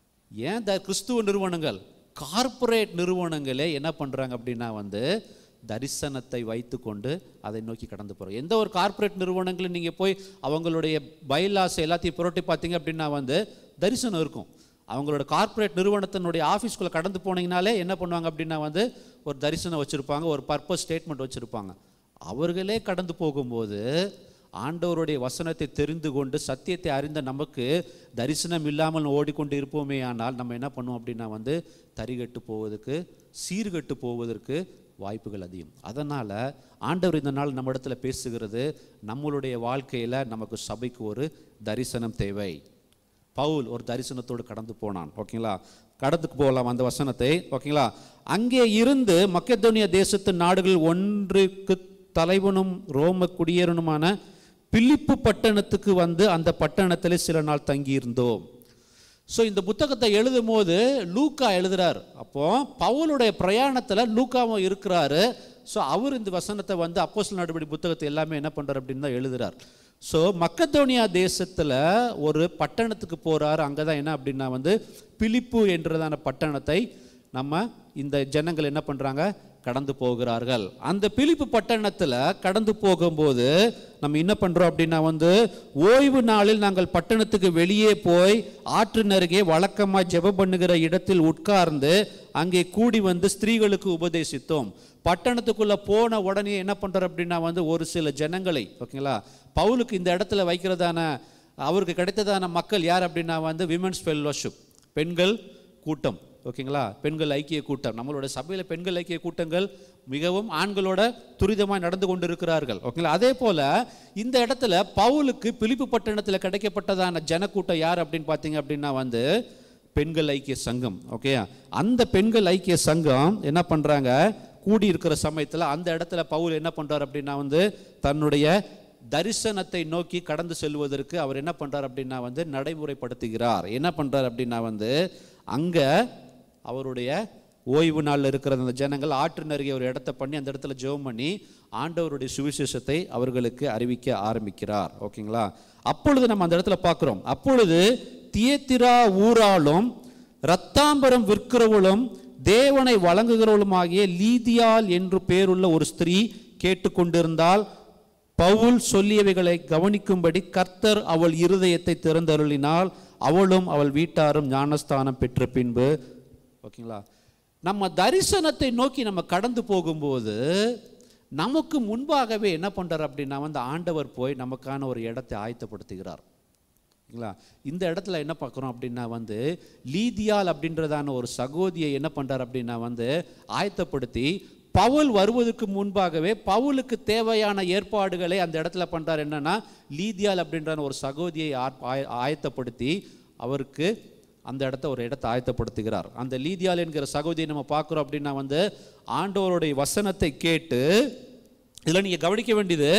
ஏன் த கிறிஸ்துவ நிறுவனங்கள் கார்ப்பரேட் நிறுவனங்களே என்ன பண்ணுறாங்க அப்படின்னா வந்து தரிசனத்தை வைத்துக்கொண்டு அதை நோக்கி கடந்து போகிறோம் எந்த ஒரு கார்ப்பரேட் நிறுவனங்களும் நீங்கள் போய் அவங்களுடைய பைலாஸ் எல்லாத்தையும் புரட்டி பார்த்தீங்க அப்படின்னா வந்து தரிசனம் இருக்கும் அவங்களோட கார்ப்பரேட் நிறுவனத்தினுடைய ஆஃபீஸ்க்குள்ளே கடந்து போனீங்கனாலே என்ன பண்ணுவாங்க அப்படின்னா வந்து ஒரு தரிசனம் வச்சுருப்பாங்க ஒரு பர்பஸ் ஸ்டேட்மெண்ட் வச்சுருப்பாங்க அவர்களே கடந்து போகும்போது ஆண்டவருடைய வசனத்தை தெரிந்து கொண்டு சத்தியத்தை அறிந்த நமக்கு தரிசனம் இல்லாமல் ஓடிக்கொண்டு இருப்போமே ஆனால் நம்ம என்ன பண்ணுவோம் அப்படின்னா வந்து தரிகட்டு போவதற்கு சீர்கட்டு போவதற்கு வாய்ப்புகள் அதிகம் அதனால் ஆண்டவர் இந்த நாள் நம்ம இடத்துல பேசுகிறது நம்மளுடைய வாழ்க்கையில் நமக்கு சபைக்கு ஒரு தரிசனம் தேவை பவுல் ஒரு தரிசனத்தோடு கடந்து போனான் ஓகேங்களா கடந்துக்கு போகலாம் அந்த வசனத்தை ஓகேங்களா அங்கே இருந்து மக்கெதோனிய தேசத்து நாடுகள் ஒன்றுக்கு தலைவனும் ரோம குடியேறனுமான பிலிப்பு பட்டணத்துக்கு வந்து அந்த பட்டணத்தில் சில நாள் தங்கியிருந்தோம் ஸோ இந்த புத்தகத்தை எழுதும் போது லூக்கா எழுதுறார் அப்போ பவுலுடைய பிரயாணத்தில் லூக்காவும் இருக்கிறாரு ஸோ அவர் இந்த வசனத்தை வந்து அப்போஸ்தலர் நடவடிக்கை புத்தகத்தை எல்லாமே என்ன பண்ணுறார் அப்படின்னு தான் எழுதுறார் ஸோ மக்கதோனியா தேசத்தில் ஒரு பட்டணத்துக்கு போகிறார் அங்கே தான் என்ன அப்படின்னா வந்து பிலிப்பு என்றதான பட்டணத்தை நம்ம இந்த ஜனங்கள் என்ன பண்ணுறாங்க கடந்து போகிறார்கள் அந்த பிலிப்பு பட்டணத்தில் கடந்து போகும்போது நம்ம என்ன பண்ணுறோம் அப்படின்னா வந்து ஓய்வு நாளில் நாங்கள் பட்டணத்துக்கு வெளியே போய் ஆற்றின் அருகே வழக்கமாக ஜெபம் பண்ணுகிற இடத்தில் உட்கார்ந்து அங்கே கூடி வந்து ஸ்திரீகளுக்கு உபதேசித்தோம் பட்டணத்துக்குள்ள போன உடனே என்ன பண்றாரு அப்படின்னா வந்து ஒரு சில ஜனங்களை ஓகேங்களா பவுலுக்கு இந்த இடத்துல வைக்கிறதான அவருக்கு கிடைத்ததான மக்கள் யார் அப்படின்னா வந்து விமென்ஸ் ஃபெல்லோஷிப் பெண்கள் கூட்டம் ஓகேங்களா பெண்கள் ஐக்கிய கூட்டம் நம்மளோட சபையில் பெண்கள் ஐக்கிய கூட்டங்கள் மிகவும் ஆண்களோட துரிதமாக நடந்து கொண்டு இருக்கிறார்கள் ஓகேங்களா அதே போல இந்த இடத்துல பவுலுக்கு பிலிப்பு பட்டணத்தில் கிடைக்கப்பட்டதான ஜனக்கூட்டம் யார் அப்படின்னு பார்த்தீங்க அப்படின்னா வந்து பெண்கள் ஐக்கிய சங்கம் ஓகே அந்த பெண்கள் ஐக்கிய சங்கம் என்ன பண்ணுறாங்க கூடி இருக்கிற சமயத்தில் அந்த இடத்துல பவுல் என்ன பண்ணுறார் அப்படின்னா வந்து தன்னுடைய தரிசனத்தை நோக்கி கடந்து செல்வதற்கு அவர் என்ன பண்ணுறார் அப்படின்னா வந்து நடைமுறைப்படுத்துகிறார் என்ன பண்ணுறார் அப்படின்னா வந்து அங்கே அவருடைய ஓய்வு நாளில் இருக்கிற அந்த ஜனங்கள் ஆற்றின் அருகே ஒரு இடத்த பண்ணி அந்த இடத்துல ஜெபம் பண்ணி ஆண்டவருடைய சுவிசேஷத்தை அவர்களுக்கு அறிவிக்க ஆரம்பிக்கிறார் ஓகேங்களா அப்பொழுது நம்ம அந்த இடத்துல பார்க்குறோம் அப்பொழுது தியத்திரா ஊராலும் ரத்தாம்பரம் விற்கிறவளும் தேவனை வழங்குகிறவளுமாகிய லீதியால் என்று பேருள்ள ஒரு ஸ்திரீ கேட்டுக்கொண்டிருந்தால் பவுல் சொல்லியவைகளை கவனிக்கும்படி கர்த்தர் அவள் இருதயத்தை திறந்தருளினால் அவளும் அவள் வீட்டாரும் ஞானஸ்தானம் பெற்ற பின்பு ஓகேங்களா நம்ம தரிசனத்தை நோக்கி நம்ம கடந்து போகும்போது நமக்கு முன்பாகவே என்ன பண்றார் அப்படின்னா வந்து ஆண்டவர் போய் நமக்கான ஒரு இடத்தை ஆயத்தப்படுத்துகிறார் சரிங்களா இந்த இடத்துல என்ன பார்க்குறோம் அப்படின்னா வந்து லீதியால் அப்படின்றதான ஒரு சகோதியை என்ன பண்ணுறார் அப்படின்னா வந்து ஆயத்தப்படுத்தி பவுல் வருவதற்கு முன்பாகவே பவுலுக்கு தேவையான ஏற்பாடுகளை அந்த இடத்துல பண்ணுறார் என்னன்னா லீதியால் அப்படின்ற ஒரு சகோதியை ஆ- ஆய- ஆயத்தப்படுத்தி அவருக்கு அந்த இடத்த ஒரு இடத்தை ஆயத்தப்படுத்துகிறார் அந்த லீதியால் என்கிற சகோதரியை நம்ம பார்க்குறோம் அப்படின்னா வந்து ஆண்டவருடைய வசனத்தை கேட்டு இதில் நீங்கள் கவனிக்க வேண்டியது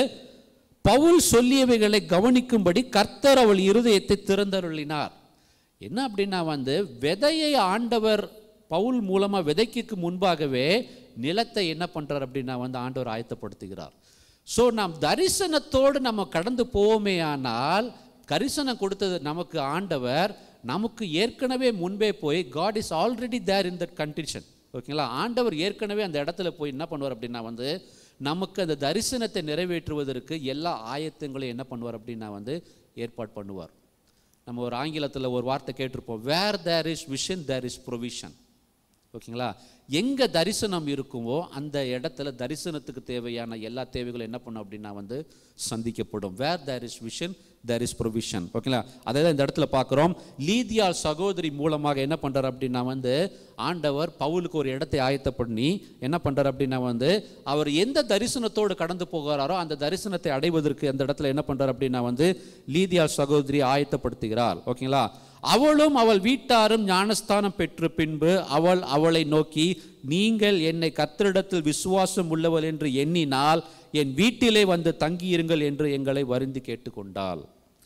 பவுல் சொல்லியவைகளை கவனிக்கும்படி கர்த்தர் அவள் இருதயத்தை திறந்தருளினார் என்ன அப்படின்னா வந்து விதையை ஆண்டவர் பவுல் மூலமாக விதைக்கு முன்பாகவே நிலத்தை என்ன பண்றார் அப்படின்னா வந்து ஆண்டவர் ஆயத்தப்படுத்துகிறார் ஸோ நாம் தரிசனத்தோடு நம்ம கடந்து போவோமே ஆனால் கரிசனம் கொடுத்தது நமக்கு ஆண்டவர் நமக்கு ஏற்கனவே முன்பே போய் God is already there in that condition ஓகேங்களா ஆண்டவர் ஏற்கனவே அந்த இடத்துல போய் என்ன பண்ணுவார் அப்படின்னா வந்து நமக்கு அந்த தரிசனத்தை நிறைவேற்றுவதற்கு எல்லா ஆயத்தங்களையும் என்ன பண்ணுவார் அப்படின்னா வந்து ஏற்பாடு பண்ணுவார் நம்ம ஒரு ஆங்கிலத்தில் ஒரு வார்த்தை கேட்டிருப்போம் where there is vision there is provision ஓகேங்களா எங்கே தரிசனம் இருக்குமோ அந்த இடத்துல தரிசனத்துக்கு தேவையான எல்லா தேவைகளும் என்ன பண்ணும் அப்படின்னா வந்து சந்திக்கப்படும் where there is vision there is provision ஓகேங்களா அதை தான் இந்த இடத்துல பார்க்குறோம் லீதியால் சகோதரி மூலமாக என்ன பண்ணுறார் அப்படின்னா வந்து ஆண்டவர் பவுலுக்கு ஒரு இடத்தை ஆயத்த பண்ணி என்ன பண்ணுறார் அப்படின்னா வந்து அவர் எந்த தரிசனத்தோடு கடந்து போகிறாரோ அந்த தரிசனத்தை அடைவதற்கு அந்த இடத்துல என்ன பண்ணுறார் அப்படின்னா வந்து லீதியால் சகோதரி ஆயத்தப்படுத்துகிறார் ஓகேங்களா அவளும் அவள் வீட்டாரும் ஞானஸ்தானம் பெற்ற பின்பு அவள் அவளை நோக்கி நீங்கள் என்னை கர்த்தரிடத்தில் விசுவாசம் உள்ளவள் என்று எண்ணினால் என் வீட்டிலே வந்து தங்கியிருங்கள் என்று எங்களை வருந்தி கேட்டுக்கொண்டாள்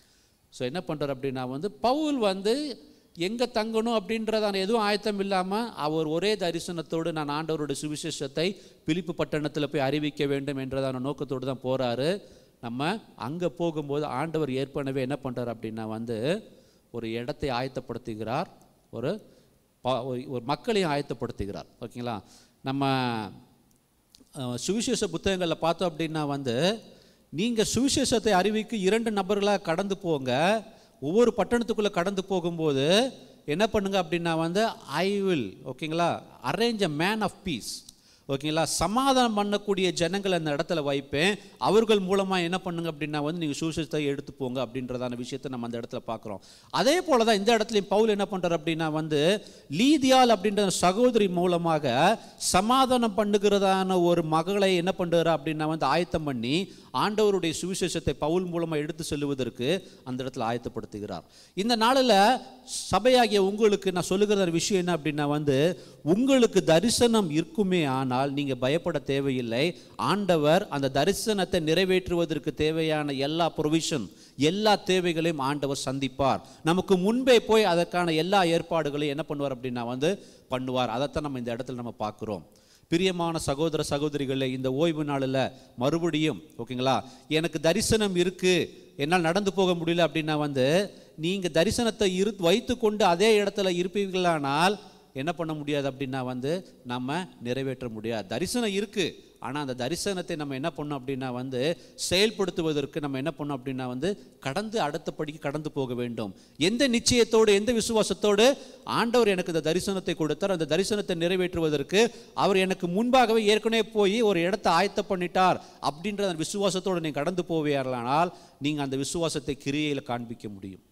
ஸோ என்ன பண்ணுறார் அப்படின்னா வந்து பவுல் வந்து எங்கே தங்கணும் அப்படின்றதான எதுவும் ஆயத்தம் இல்லாமல் அவர் ஒரே தரிசனத்தோடு நான் ஆண்டவருடைய சுவிசேஷத்தை பிலிப்பு பட்டணத்தில் போய் அறிவிக்க வேண்டும் என்றதான நோக்கத்தோடு தான் போகிறாரு நம்ம அங்கே போகும்போது ஆண்டவர் ஏற்கனவே என்ன பண்ணுறார் அப்படின்னா வந்து ஒரு இடத்தை ஆயத்தப்படுத்துகிறார் ஒரு ப- ஒரு- ஒரு மக்களையும் ஆயத்தப்படுத்துகிறார் ஓகேங்களா நம்ம அஹ், சுவிசேஷ புத்தகங்களில் பார்த்தோம் அப்படின்னா வந்து நீங்கள் சுவிசேஷத்தை அறிவிக்க இரண்டு நபர்களாக கடந்து போங்க ஒவ்வொரு பட்டணத்துக்குள்ளே கடந்து போகும்போது என்ன பண்ணுங்க அப்படின்னா வந்து ஐ வில் ஓகேங்களா arrange a man of peace ஓகேங்களா சமாதானம் பண்ணக்கூடிய ஜனங்கள் அந்த இடத்துல வைப்பேன் அவர்கள் மூலமாக என்ன பண்ணுங்க அப்படின்னா வந்து நீங்கள் சுவிசேஷத்தை எடுத்து போங்க அப்படின்றதான விஷயத்தை நம்ம அந்த இடத்துல பார்க்குறோம் அதே போல தான் இந்த இடத்துலையும் பவுல் என்ன பண்ணுறார் அப்படின்னா வந்து லீதியால் அப்படின்ற சகோதரி மூலமாக சமாதானம் பண்ணுகிறதான ஒரு மகளை என்ன பண்ணுறாரு அப்படின்னா வந்து ஆயத்தம் பண்ணி ஆண்டவருடைய சுவிசேஷத்தை பவுல் மூலமாக எடுத்து செல்லுவதற்கு அந்த இடத்துல ஆயத்தப்படுத்துகிறார் இந்த நாளில் சபையாகிய உங்களுக்கு நான் சொல்லுகிற ஒரு விஷயம் என்ன அப்படின்னா வந்து உங்களுக்கு தரிசனம் இருக்குமே ஆனால் நீங்கள் பயப்பட தேவையில்லை ஆண்டவர் அந்த தரிசனத்தை நிறைவேற்றுவதற்கு தேவையான எல்லா ப்ரொவிஷன் எல்லா தேவைகளையும் ஆண்டவர் சந்திப்பார் நமக்கு முன்பே போய் அதற்கான எல்லா ஏற்பாடுகளையும் என்ன பண்ணுவார் அப்படின்னா வந்து பண்ணுவார் அதைத்தான் நம்ம இந்த இடத்துல நம்ம பார்க்குறோம் பிரியமான சகோதர சகோதரிகளே இந்த ஓய்வு நாளில் மறுபடியும் ஓகேங்களா எனக்கு தரிசனம் இருக்கு என்னால் நடந்து போக முடியல அப்படின்னா வந்து நீங்கள் தரிசனத்தை இரு வைத்து கொண்டு அதே இடத்துல இருப்பீர்களானால் என்ன பண்ண முடியாது அப்படின்னா வந்து நம்ம நிறைவேற்ற முடியாது தரிசனம் இருக்கு ஆனால் அந்த தரிசனத்தை நம்ம என்ன பண்ணோம் அப்படின்னா வந்து செயல்படுத்துவதற்கு நம்ம என்ன பண்ணோம் அப்படின்னா வந்து கடந்து அடுத்த படிக்கு கடந்து போக வேண்டும் எந்த நிச்சயத்தோடு எந்த விசுவாசத்தோடு ஆண்டவர் எனக்கு இந்த தரிசனத்தை கொடுத்தார் அந்த தரிசனத்தை நிறைவேற்றுவதற்கு அவர் எனக்கு முன்பாகவே ஏற்கனவே போய் ஒரு இடத்தை ஆயத்த பண்ணிட்டார் அப்படின்ற அந்த விசுவாசத்தோடு நீங்கள் கடந்து போவீர்களானால் நீங்கள் அந்த விசுவாசத்தை கிரியையில் காண்பிக்க முடியும்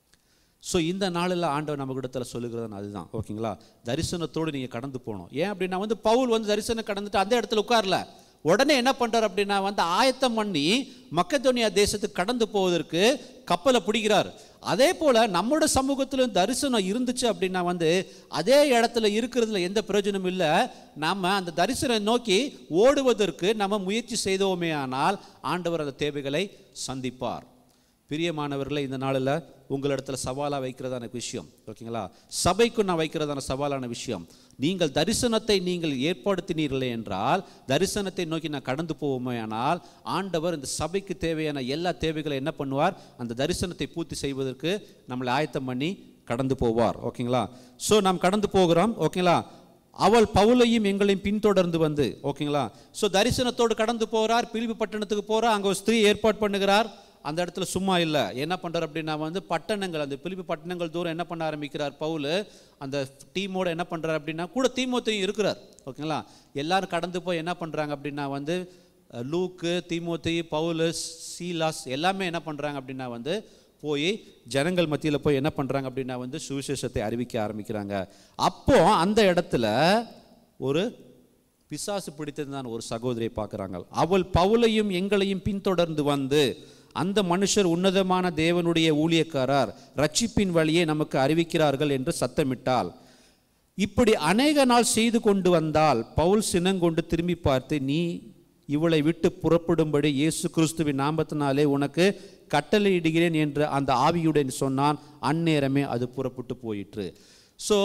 ஸோ இந்த நாளில் ஆண்டவர் நம்ம இடத்துல சொல்லுகிறது அதுதான் ஓகேங்களா தரிசனத்தோடு நீங்கள் கடந்து போகணும் ஏன் அப்படின்னா வந்து பவுல் வந்து தரிசனம் கடந்துட்டு அந்த இடத்துல உட்காரல உடனே என்ன பண்றார் அப்படின்னா வந்து ஆயத்தம் பண்ணி மக்கதோனியா தேசத்துக்கு கடந்து போவதற்கு கப்பலை பிடிக்கிறார் அதே போல நம்மளோட சமூகத்திலும் தரிசனம் இருந்துச்சு அப்படின்னா வந்து அதே இடத்துல இருக்கிறதுல எந்த பிரயோஜனமும் இல்லை நாம அந்த தரிசனம் நோக்கி ஓடுவதற்கு நம்ம முயற்சி செய்தோமே ஆனால் ஆண்டவர் அந்த தேவைகளை சந்திப்பார் பிரியமானவர்களே இந்த நாளில் உங்களிடத்துல சவாலாக வைக்கிறதான விஷயம் ஓகேங்களா சபைக்கு நான் வைக்கிறதான சவாலான விஷயம் நீங்கள் தரிசனத்தை நீங்கள் ஏற்படுத்தினீர்களே என்றால் தரிசனத்தை நோக்கி நான் கடந்து போவோமே ஆனால் ஆண்டவர் இந்த சபைக்கு தேவையான எல்லா தேவைகளை என்ன பண்ணுவார் அந்த தரிசனத்தை பூர்த்தி செய்வதற்கு நம்மளை ஆயத்தம் பண்ணி கடந்து போவார் ஓகேங்களா ஸோ நாம் கடந்து போகிறோம் ஓகேங்களா அவள் பவுலையும் எங்களையும் பின்தொடர்ந்து வந்து ஓகேங்களா ஸோ தரிசனத்தோடு கடந்து போகிறார் பிலிப்பு பட்டணத்துக்கு போகிறார் அங்கே ஒரு ஸ்திரீ ஏற்பாடு பண்ணுகிறார் அந்த இடத்துல சும்மா இல்லை என்ன பண்ணுறார் அப்படின்னா வந்து பட்டணங்கள் அந்த பிலிப்பு பட்டணங்கள் தூரம் என்ன பண்ண ஆரம்பிக்கிறார் பவுல் அந்த டீமோட என்ன பண்ணுறார் அப்படின்னா கூட தீமோத்தையும் இருக்கிறார் ஓகேங்களா எல்லாரும் கடந்து போய் என்ன பண்ணுறாங்க அப்படின்னா வந்து அஹ், லூக்கு தீமோத்தி பவுலு சீலாஸ் எல்லாமே என்ன பண்ணுறாங்க அப்படின்னா வந்து போய் ஜனங்கள் மத்தியில் போய் என்ன பண்ணுறாங்க அப்படின்னா வந்து சுவிசேஷத்தை அறிவிக்க ஆரம்பிக்கிறாங்க அப்போ அந்த இடத்துல ஒரு பிசாசு பிடித்திருந்தான் ஒரு சகோதரியை பார்க்குறாங்க அவள் பவுலையும் எங்களையும் பின்தொடர்ந்து வந்து அந்த மனுஷர் உன்னதமான தேவனுடைய ஊழியக்காரர் ரட்சிப்பின் வழியை நமக்கு அறிவிக்கிறார்கள் என்று சத்தமிட்டாள் இப்படி அநேக நாள் செய்து கொண்டு வந்தால் பவுல் சினங்கொண்டு திரும்பி பார்த்து நீ இவளை விட்டு புறப்படும்படி இயேசு கிறிஸ்துவின் நாமத்தினாலே உனக்கு கட்டளையிடுகிறேன் என்று அந்த ஆவியுடன் சொன்னான் அந்நேரமே அது புறப்பட்டு போயிற்று ஸோ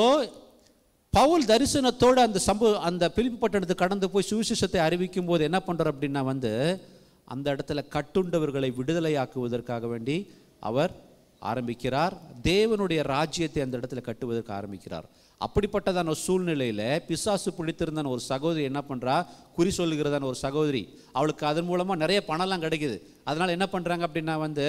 பவுல் தரிசனத்தோடு அந்த சம்பவ அந்த பிலிப்பு பட்டணத்துக்கு கடந்து போய் சுவிசேஷத்தை அறிவிக்கும் போது என்ன பண்றார் அப்படின்னா வந்து அந்த இடத்துல கட்டுண்டவர்களை விடுதலையாக்குவதற்காக வேண்டி அவர் ஆரம்பிக்கிறார் தேவனுடைய ராஜ்யத்தை அந்த இடத்துல கட்டுவதற்கு ஆரம்பிக்கிறார் அப்படிப்பட்டதான சூழ்நிலையில பிசாசு பிடித்திருந்தான ஒரு சகோதரி என்ன பண்றா குறி சொல்லுகிறதான ஒரு சகோதரி அவளுக்கு அதன் மூலமா நிறைய பணம்லாம் கிடைக்குது அதனால என்ன பண்றாங்க அப்படின்னா வந்து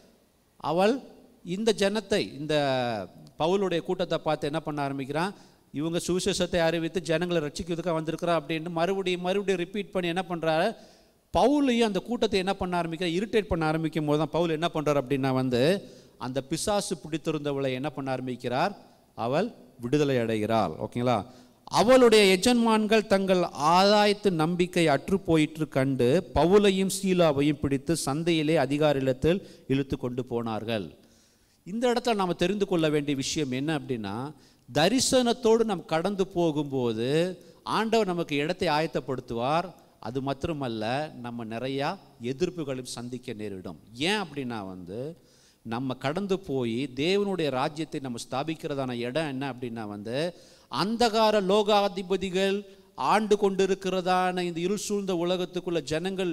அவள் இந்த ஜனத்தை இந்த பவுலுடைய கூட்டத்தை பார்த்து என்ன பண்ண ஆரம்பிக்கிறான் இவங்க சுவிசேஷத்தை அறிவித்து ஜனங்களை ரட்சிக்கிறதுக்காக வந்திருக்கிறா அப்படின்னு மறுபடியும் மறுபடியும் ரிப்பீட் பண்ணி என்ன பண்ணுறாரு பவுலையும் அந்த கூட்டத்தை என்ன பண்ண ஆரம்பிக்கிற இரிட்டேட் பண்ண ஆரம்பிக்கும் போது தான் பவுல் என்ன பண்ணுறார் அப்படின்னா வந்து அந்த பிசாசு பிடித்திருந்தவளை என்ன பண்ண ஆரம்பிக்கிறார் அவள் விடுதலை அடைகிறாள் ஓகேங்களா அவளுடைய எஜன்மான்கள் தங்கள் ஆதாயத்து நம்பிக்கை அற்று போயிற்று கண்டு பவுலையும் சீலாவையும் பிடித்து சந்தையிலே அதிகாரிலத்தில் இழுத்து கொண்டு போனார்கள் இந்த இடத்துல நாம் தெரிந்து கொள்ள வேண்டிய விஷயம் என்ன அப்படின்னா தரிசனத்தோடு நாம் கடந்து போகும்போது ஆண்டவர் நமக்கு இடத்தை ஆயத்தப்படுத்துவார் அது மாத்திரமல்ல நம்ம நிறையா எதிர்ப்புகளையும் சந்திக்க நேரிடும் ஏன் அப்படின்னா வந்து நம்ம கடந்து போய் தேவனுடைய ராஜ்யத்தை நம்ம ஸ்தாபிக்கிறதான இடம் என்ன அப்படின்னா வந்து அந்தகார லோகாதிபதிகள் ஆண்டு கொண்டிருக்கிறதான இந்த இருள் சூழ்ந்த உலகத்துக்குள்ள ஜனங்கள்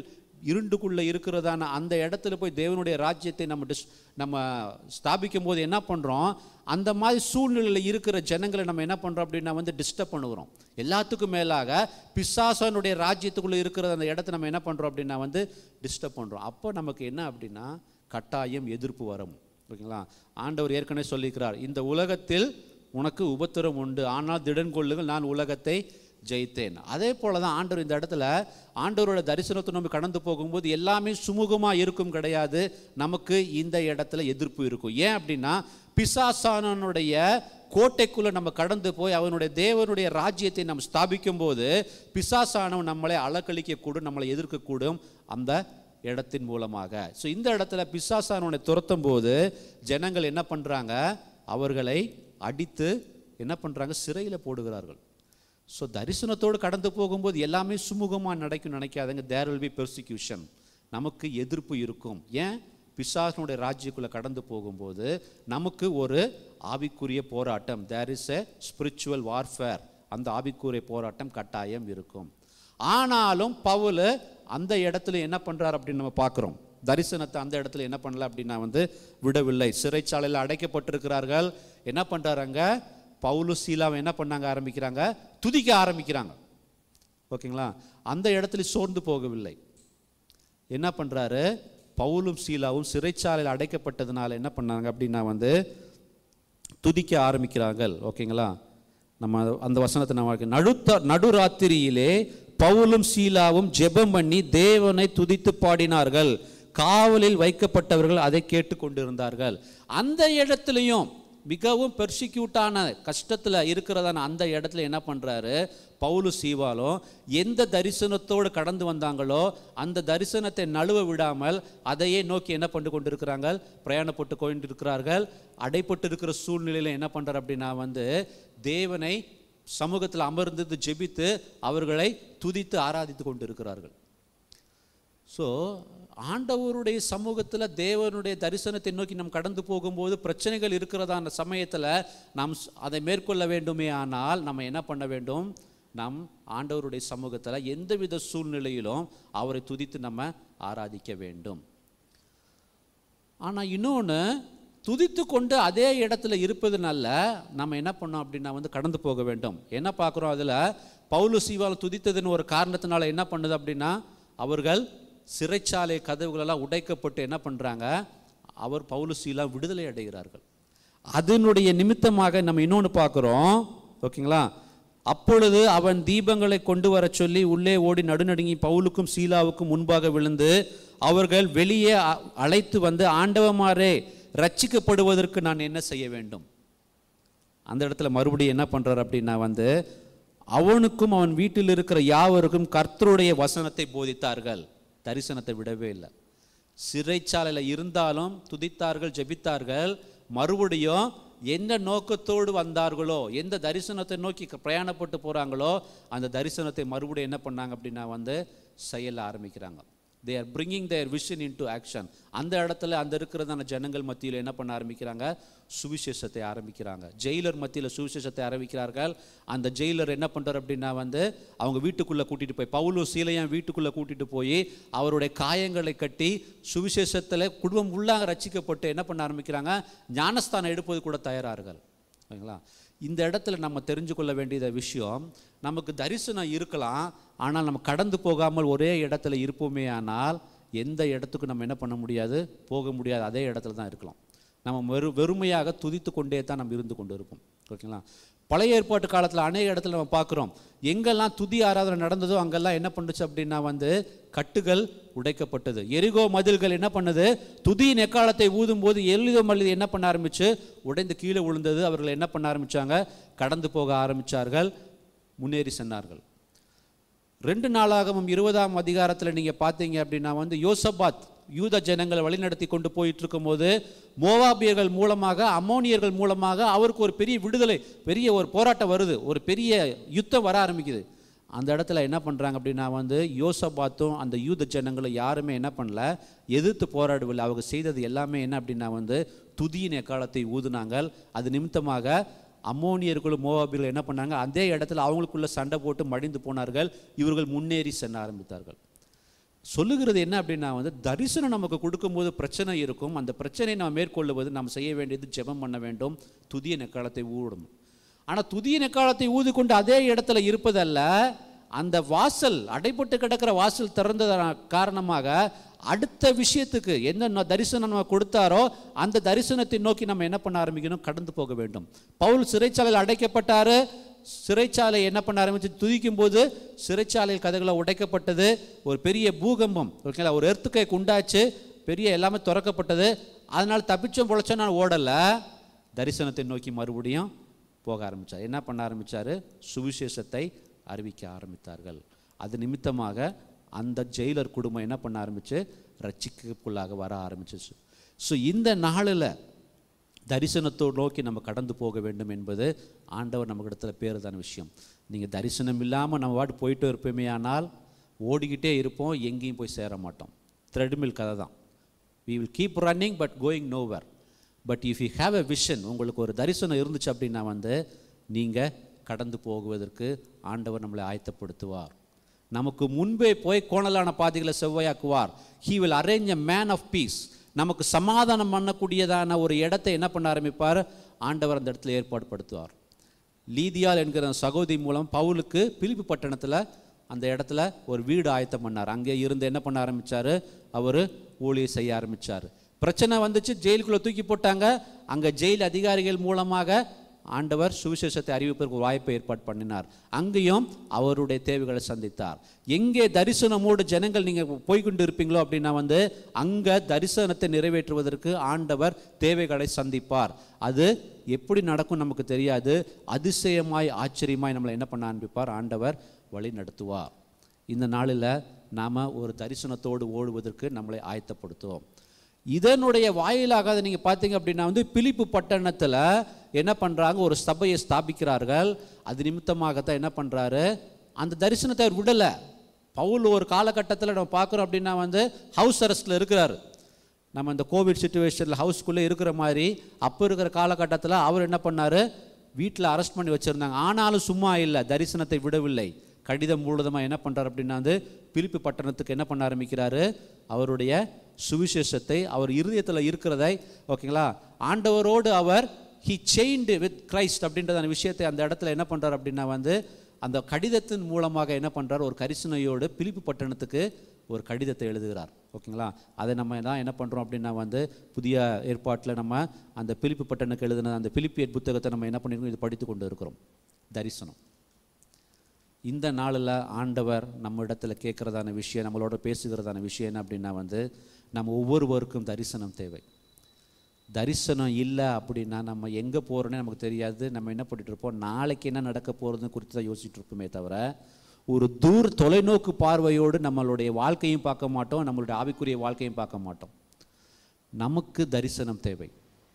இருண்டுக்குள்ளே இருக்கிறதான அந்த இடத்துல போய் தேவனுடைய ராஜ்யத்தை நம்ம டிஸ் நம்ம ஸ்தாபிக்கும் போது என்ன பண்ணுறோம் அந்த மாதிரி சூழ்நிலையில் இருக்கிற ஜனங்களை நம்ம என்ன பண்ணுறோம் அப்படின்னா வந்து டிஸ்டர்ப் பண்ணுகிறோம் எல்லாத்துக்கும் மேலாக பிசாசனுடைய ராஜ்யத்துக்குள்ளே இருக்கிற அந்த இடத்த நம்ம என்ன பண்ணுறோம் அப்படின்னா வந்து டிஸ்டர்ப் பண்ணுறோம் அப்போ நமக்கு என்ன அப்படின்னா கட்டாயம் எதிர்ப்பு வரும் ஓகேங்களா ஆண்டவர் ஏற்கனவே சொல்லியிருக்கிறார் இந்த உலகத்தில் உனக்கு உபத்திரம் உண்டு ஆனால் திடன் கொள்ளுங்கள் நான் உலகத்தை ஜெயித்தேன் அதே போல தான் ஆண்டவர் இந்த இடத்துல ஆண்டவரோட தரிசனத்தை நம்ம கடந்து போகும்போது எல்லாமே சுமூகமாக இருக்கும் கிடையாது நமக்கு இந்த இடத்துல எதிர்ப்பு இருக்கும் ஏன் அப்படின்னா பிசாசானனுடைய கோட்டைக்குள்ளே நம்ம கடந்து போய் அவனுடைய தேவனுடைய ராஜ்யத்தை நம்ம ஸ்தாபிக்கும் போது பிசாசானவன் நம்மளை அலக்கழிக்கக்கூடும் நம்மளை எதிர்க்கக்கூடும் அந்த இடத்தின் மூலமாக ஸோ இந்த இடத்துல பிசாசானவனை துரத்தும் போது ஜனங்கள் என்ன பண்ணுறாங்க அவர்களை அடித்து என்ன பண்ணுறாங்க சிறையில் போடுகிறார்கள் ஸோ தரிசனத்தோடு கடந்து போகும்போது எல்லாமே சுமூகமாக நடக்கும் நினைக்காதங்க தேர் வில் பி பெர்சிக்யூஷன் நமக்கு எதிர்ப்பு இருக்கும் ஏன் பிசாசனுடைய ராஜ்யக்குள்ளே கடந்து போகும்போது நமக்கு ஒரு ஆவிக்குரிய போராட்டம் there is a spiritual warfare அந்த ஆவிக்குரிய போராட்டம் கட்டாயம் இருக்கும் ஆனாலும் பவுல் அந்த இடத்துல என்ன பண்ணுறார் அப்படின்னு நம்ம பார்க்குறோம் தரிசனத்தை அந்த இடத்துல என்ன பண்ணல அப்படின்னா வந்து விடவில்லை சிறைச்சாலையில் அடைக்கப்பட்டிருக்கிறார்கள் என்ன பண்ணுறாங்க பவுலு சீலாவை என்ன பண்ணாங்க ஆரம்பிக்கிறாங்க துதிக்க ஆரம்பிக்கிறாங்க ஓகேங்களா அந்த இடத்துல சோர்ந்து போகவில்லை என்ன பண்ணுறாரு பவுலும் சீலாவும் சிறைச்சாலையில் அடைக்கப்பட்டதுனால என்ன பண்ணாங்க அப்படின்னா வந்து துதிக்க ஆரம்பிக்கிறார்கள் ஓகேங்களா நம்ம அந்த வசனத்தை நம்ம நடுத்த நடுராத்திரியிலே பவுலும் சீலாவும் ஜெபம் பண்ணி தேவனை துதித்து பாடினார்கள் காவலில் வைக்கப்பட்டவர்கள் அதை கேட்டுக்கொண்டிருந்தார்கள் அந்த இடத்துலையும் மிகவும் பெர்சிக்யூட்டான கஷ்டத்தில் இருக்கிறதான அந்த இடத்துல என்ன பண்ணுறாரு பவுலு சீவாலும் எந்த தரிசனத்தோடு கடந்து வந்தாங்களோ அந்த தரிசனத்தை நழுவ விடாமல் அதையே நோக்கி என்ன பண்ணி கொண்டிருக்கிறாங்க பிரயாணப்பட்டு கொண்டிருக்கிறார்கள் அடைப்பட்டு இருக்கிற சூழ்நிலையில் என்ன பண்ணுறார் அப்படின்னா வந்து தேவனை சமூகத்தில் அமர்ந்து ஜெபித்து அவர்களை துதித்து ஆராதித்து கொண்டிருக்கிறார்கள் ஸோ ஆண்டவருடைய சமூகத்தில் தேவனுடைய தரிசனத்தை நோக்கி நாம் கடந்து போகும்போது பிரச்சனைகள் இருக்கிறதான சமயத்தில் நாம் ஸ்- அதை மேற்கொள்ள வேண்டுமே ஆனால் நம்ம என்ன பண்ண வேண்டும் நம் ஆண்டவருடைய சமூகத்தில் எந்தவித சூழ்நிலையிலும் அவரை துதித்து நம்ம ஆராதிக்க வேண்டும் ஆனால் இன்னொன்று துதித்து கொண்டு அதே இடத்துல இருப்பதுனால நம்ம என்ன பண்ணோம் அப்படின்னா வந்து கடந்து போக வேண்டும் என்ன பார்க்குறோம் அதில் பவுலு சீவால் துதித்ததுன்னு ஒரு காரணத்தினால என்ன பண்ணுது அப்படின்னா அவர்கள் சிறைச்சாலை கதவுகளெல்லாம் உடைக்கப்பட்டு என்ன பண்ணுறாங்க அவர் பவுலு சீலா விடுதலை அடைகிறார்கள் அதனுடைய நிமித்தமாக நம்ம இன்னொன்று பார்க்குறோம் ஓகேங்களா அப்பொழுது அவன் தீபங்களை கொண்டு வரச் சொல்லி உள்ளே ஓடி நடுநடுங்கி பவுலுக்கும் சீலாவுக்கும் முன்பாக விழுந்து அவர்கள் வெளியே அ- அழைத்து வந்து ஆண்டவமாரே ரட்சிக்கப்படுவதற்கு நான் என்ன செய்ய வேண்டும் அந்த இடத்துல மறுபடியும் என்ன பண்றார் அப்படின்னா வந்து அவனுக்கும் அவன் வீட்டில் இருக்கிற யாவருக்கும் கர்த்தருடைய வசனத்தை போதித்தார்கள் தரிசனத்தை விடவே இல்லை சிறைச்சாலையில் இருந்தாலும் துதித்தார்கள் ஜெபித்தார்கள் மறுபடியும் எந்த நோக்கத்தோடு வந்தார்களோ எந்த தரிசனத்தை நோக்கி பிரயாணப்பட்டு போகிறாங்களோ அந்த தரிசனத்தை மறுபடியும் என்ன பண்ணாங்க அப்படின்னா வந்து செயல ஆரம்பிக்கிறாங்க they are bringing their vision into action அந்த இடத்துல அந்த இருக்கிறதான ஜனங்கள் மத்தியில் என்ன பண்ண ஆரம்பிக்கிறாங்க சுவிசேஷத்தை ஆரம்பிக்கிறாங்க ஜெயிலர் மத்தியில் சுவிசேஷத்தை ஆரம்பிக்கிறார்கள் அந்த ஜெயிலர் என்ன பண்ணுறார் அப்படின்னா வந்து அவங்க வீட்டுக்குள்ளே கூட்டிகிட்டு போய் பவுலு சீலையும் வீட்டுக்குள்ளே கூட்டிகிட்டு போய் அவருடைய காயங்களை கட்டி சுவிசேஷத்தில் குடும்பம் உள்ளாக ரட்சிக்கப்பட்டு என்ன பண்ண ஆரம்பிக்கிறாங்க ஞானஸ்தானம் எடுப்பது கூட தயாரார்கள் ஓகேங்களா இந்த இடத்துல நம்ம தெரிஞ்சு கொள்ள வேண்டியத விஷயம் நமக்கு தரிசனம் இருக்கலாம் ஆனால் நம்ம கடந்து போகாமல் ஒரே இடத்துல இருப்போமே ஆனால் எந்த இடத்துக்கும் நம்ம என்ன பண்ண முடியாது போக முடியாது அதே இடத்துல தான் இருக்கலாம் நம்ம வெறு வெறுமையாக துதித்து கொண்டே தான் நம்ம இருந்து கொண்டு இருப்போம் ஓகேங்களா பழைய ஏற்பாட்டு காலத்தில் அநேக இடத்துல நம்ம பார்க்குறோம் எங்கெல்லாம் துதி ஆராதனை நடந்ததோ அங்கெல்லாம் என்ன பண்ணுச்சு அப்படின்னா வந்து கட்டுகள் உடைக்கப்பட்டது எரிகோ மதில்கள் என்ன பண்ணுது துதியின் எக்காலத்தை ஊதும் போது எரிகோ மல்லி என்ன பண்ண ஆரம்பிச்சு உடைந்து கீழே விழுந்தது அவர்கள் என்ன பண்ண ஆரம்பிச்சாங்க கடந்து போக ஆரம்பிச்சார்கள் முன்னேறி சென்றார்கள் ரெண்டு நாளாகவும் இருபதாம் அதிகாரத்தில் நீங்கள் பார்த்தீங்க அப்படின்னா வந்து யோசபாத் யூத ஜனங்களை வழிநடத்தி கொண்டு போயிட்டு இருக்கும்போது மோவாபியர்கள் மூலமாக அம்மோனியர்கள் மூலமாக அவருக்கு ஒரு பெரிய விடுதலை பெரிய ஒரு போராட்டம் வருது ஒரு பெரிய யுத்தம் வர ஆரம்பிக்குது அந்த இடத்துல என்ன பண்ணுறாங்க அப்படின்னா வந்து யோசபாத்தும் அந்த யூத ஜனங்களும் யாருமே என்ன பண்ணல எதிர்த்து போராடவில்லை அவங்க செய்தது எல்லாமே என்ன அப்படின்னா வந்து துதியின் எக்காலத்தை ஊதுனாங்க அது நிமித்தமாக அம்மோனியர்களும் மோவாபியர்கள் என்ன பண்ணாங்க அதே இடத்துல அவங்களுக்குள்ள சண்டை போட்டு மடிந்து போனார்கள் இவர்கள் முன்னேறி செல்ல ஆரம்பித்தார்கள் சொல்லுகிறது என்ன அப்படின்னா வந்து தரிசனம் நமக்கு கொடுக்கும்போது பிரச்சனை இருக்கும் அந்த பிரச்சனையை நாம் மேற்கொள்ளுவது நாம் செய்ய வேண்டியது ஜெபம் பண்ண வேண்டும் துதிய நெக்காலத்தை ஊடணும் ஆனால் துதிய நெக்காலத்தை ஊதிக்கொண்டு அதே இடத்துல இருப்பதல்ல அந்த வாசல் அடைபட்டு கிடக்கிற வாசல் திறந்ததன காரணமாக அடுத்த விஷயத்துக்கு என்ன ந- தரிசனம் நம்ம கொடுத்தாரோ அந்த தரிசனத்தை நோக்கி நம்ம என்ன பண்ண ஆரம்பிக்கணும் கடந்து போக வேண்டும் பவுல் சிறைச்சாலையில் அடைக்கப்பட்டாரு சிறைச்சாலை என்ன பண்ண ஆரம்பிச்சு துதிக்கும் போது சிறைச்சாலையில் கதகளை உடைக்கப்பட்டது ஒரு பெரிய பூகம்பம் ஓகேங்களா ஒரு எர்த்துக்கை உண்டாச்சு பெரிய எல்லாமே திறக்கப்பட்டது அதனால் தப்பிச்சோம் பொழைச்சோம் நான் ஓடலை தரிசனத்தை நோக்கி மறுபடியும் போக ஆரம்பித்தார் என்ன பண்ண ஆரம்பித்தார் சுவிசேஷத்தை அறிவிக்க ஆரம்பித்தார்கள் அது நிமித்தமாக அந்த ஜெயிலர் குடும்பம் என்ன பண்ண ஆரம்பிச்சு ரட்சிக்கக்குள்ளாக வர ஆரம்பிச்சிச்சு ஸோ இந்த நாளில் தரிசனத்தோடு நோக்கி நம்ம கடந்து போக வேண்டும் என்பது ஆண்டவர் நம்ம இடத்துல பேருதான விஷயம் நீங்கள் தரிசனம் இல்லாமல் நம்ம வாட்டு போயிட்டு இருப்போமே ஆனால் ஓடிக்கிட்டே இருப்போம் எங்கேயும் போய் சேர மாட்டோம் த்ரெட்மில் கதை தான் we will keep running but going nowhere but if you have a vision உங்களுக்கு ஒரு தரிசனம் இருந்துச்சு அப்படின்னா வந்து நீங்கள் கடந்து போகுவதற்கு ஆண்டவர் நம்மளை ஆயத்தப்படுத்துவார் நமக்கு முன்பே போய் கோணலான பாதைகளை செவ்வாயாக்குவார் he will arrange a man of peace நமக்கு சமாதானம் பண்ணக்கூடியதான ஒரு இடத்தை என்ன பண்ண ஆரம்பிப்பார் ஆண்டவர் அந்த இடத்துல ஏற்பாடு படுத்துவார் லீதியால் என்கிற அந்த சகோதரி மூலம் பவுலுக்கு பிலிப்பு பட்டணத்தில் அந்த இடத்துல ஒரு வீடு ஆயத்தம் பண்ணார் அங்கே இருந்து என்ன பண்ண ஆரம்பிச்சாரு அவர் ஊழியை செய்ய ஆரம்பிச்சார் பிரச்சனை வந்துச்சு ஜெயிலுக்குள்ளே தூக்கி போட்டாங்க அங்கே ஜெயில் அதிகாரிகள் மூலமாக ஆண்டவர் சுவிசேஷத்தை அறிவிப்பதற்கு ஒரு வாய்ப்பை ஏற்பாடு பண்ணினார் அங்கேயும் அவருடைய தேவைகளை சந்தித்தார் எங்கே தரிசனமோடு ஜனங்கள் நீங்கள் போய்கொண்டு இருப்பீங்களோ அப்படின்னா வந்து அங்கே தரிசனத்தை நிறைவேற்றுவதற்கு ஆண்டவர் தேவைகளை சந்திப்பார் அது எப்படி நடக்கும் நமக்கு தெரியாது அதிசயமாய் ஆச்சரியமாய் நம்மளை என்ன பண்ண ஆரம்பிப்பார் ஆண்டவர் வழி நடத்துவார் இந்த நாளில் நாம் ஒரு தரிசனத்தோடு ஓடுவதற்கு நம்மளை ஆயத்தப்படுத்துவோம் இதனுடைய வாயிலாக அதை நீங்கள் பார்த்தீங்க அப்படின்னா வந்து பிலிப்பு பட்டணத்தில் என்ன பண்ணுறாங்க ஒரு சபையை ஸ்தாபிக்கிறார்கள் அது நிமித்தமாகத்தான் என்ன பண்ணுறாரு அந்த தரிசனத்தை அவர் விடலை பவுல் ஒரு காலகட்டத்தில் நம்ம பார்க்குறோம் அப்படின்னா வந்து ஹவுஸ் அரெஸ்ட்டில் இருக்கிறாரு நம்ம இந்த கோவிட் சுச்சுவேஷனில் ஹவுஸ்க்குள்ளே இருக்கிற மாதிரி அப்போ இருக்கிற காலகட்டத்தில் அவர் என்ன பண்ணார் வீட்டில் அரெஸ்ட் பண்ணி வச்சுருந்தாங்க ஆனாலும் சும்மா இல்லை தரிசனத்தை விடவில்லை கடிதம் மூலதமாக என்ன பண்ணுறாரு அப்படின்னா வந்து பிலிப்பி பட்டணத்துக்கு என்ன பண்ண ஆரம்பிக்கிறாரு அவருடைய சுவிசேஷத்தை அவர் இருதயத்தில் இருக்கிறதை ஓகேங்களா ஆண்டவரோடு அவர் ஹி செயின்டு வித் கிரைஸ்ட் அப்படின்ற அந்த விஷயத்தை அந்த இடத்துல என்ன பண்ணுறாரு அப்படின்னா வந்து அந்த கடிதத்தின் மூலமாக என்ன பண்ணுறார் ஒரு கரிசனையோடு பிலிப்பு பட்டணத்துக்கு ஒரு கடிதத்தை எழுதுகிறார் ஓகேங்களா அதை நம்ம தான் என்ன பண்ணுறோம் அப்படின்னா வந்து புதிய ஏற்பாட்டில் நம்ம அந்த பிலிப்பு பட்டணத்துக்கு எழுதின அந்த பிலிப்பியட் புத்தகத்தை நம்ம என்ன பண்ணிருக்கோம் இது படித்து கொண்டு இருக்கிறோம் தரிசனம் இந்த நாளில் ஆண்டவர் நம்ம இடத்துல கேட்குறதான விஷயம் நம்மளோட பேசுகிறதான விஷயம் என்ன அப்படின்னா வந்து நம்ம ஒவ்வொருவருக்கும் தரிசனம் தேவை தரிசனம் இல்லை அப்படின்னா நம்ம எங்கே போகிறோன்னே நமக்கு தெரியாது நம்ம என்ன பண்ணிட்டு இருப்போம் நாளைக்கு என்ன நடக்க போகிறதுன்னு குறித்து தான் யோசிச்சுட்டு இருப்போமே தவிர ஒரு தூர தொலைநோக்கு பார்வையோடு நம்மளுடைய வாழ்க்கையும் பார்க்க மாட்டோம் நம்மளுடைய ஆவிக்குரிய வாழ்க்கையும் பார்க்க மாட்டோம் நமக்கு தரிசனம் தேவை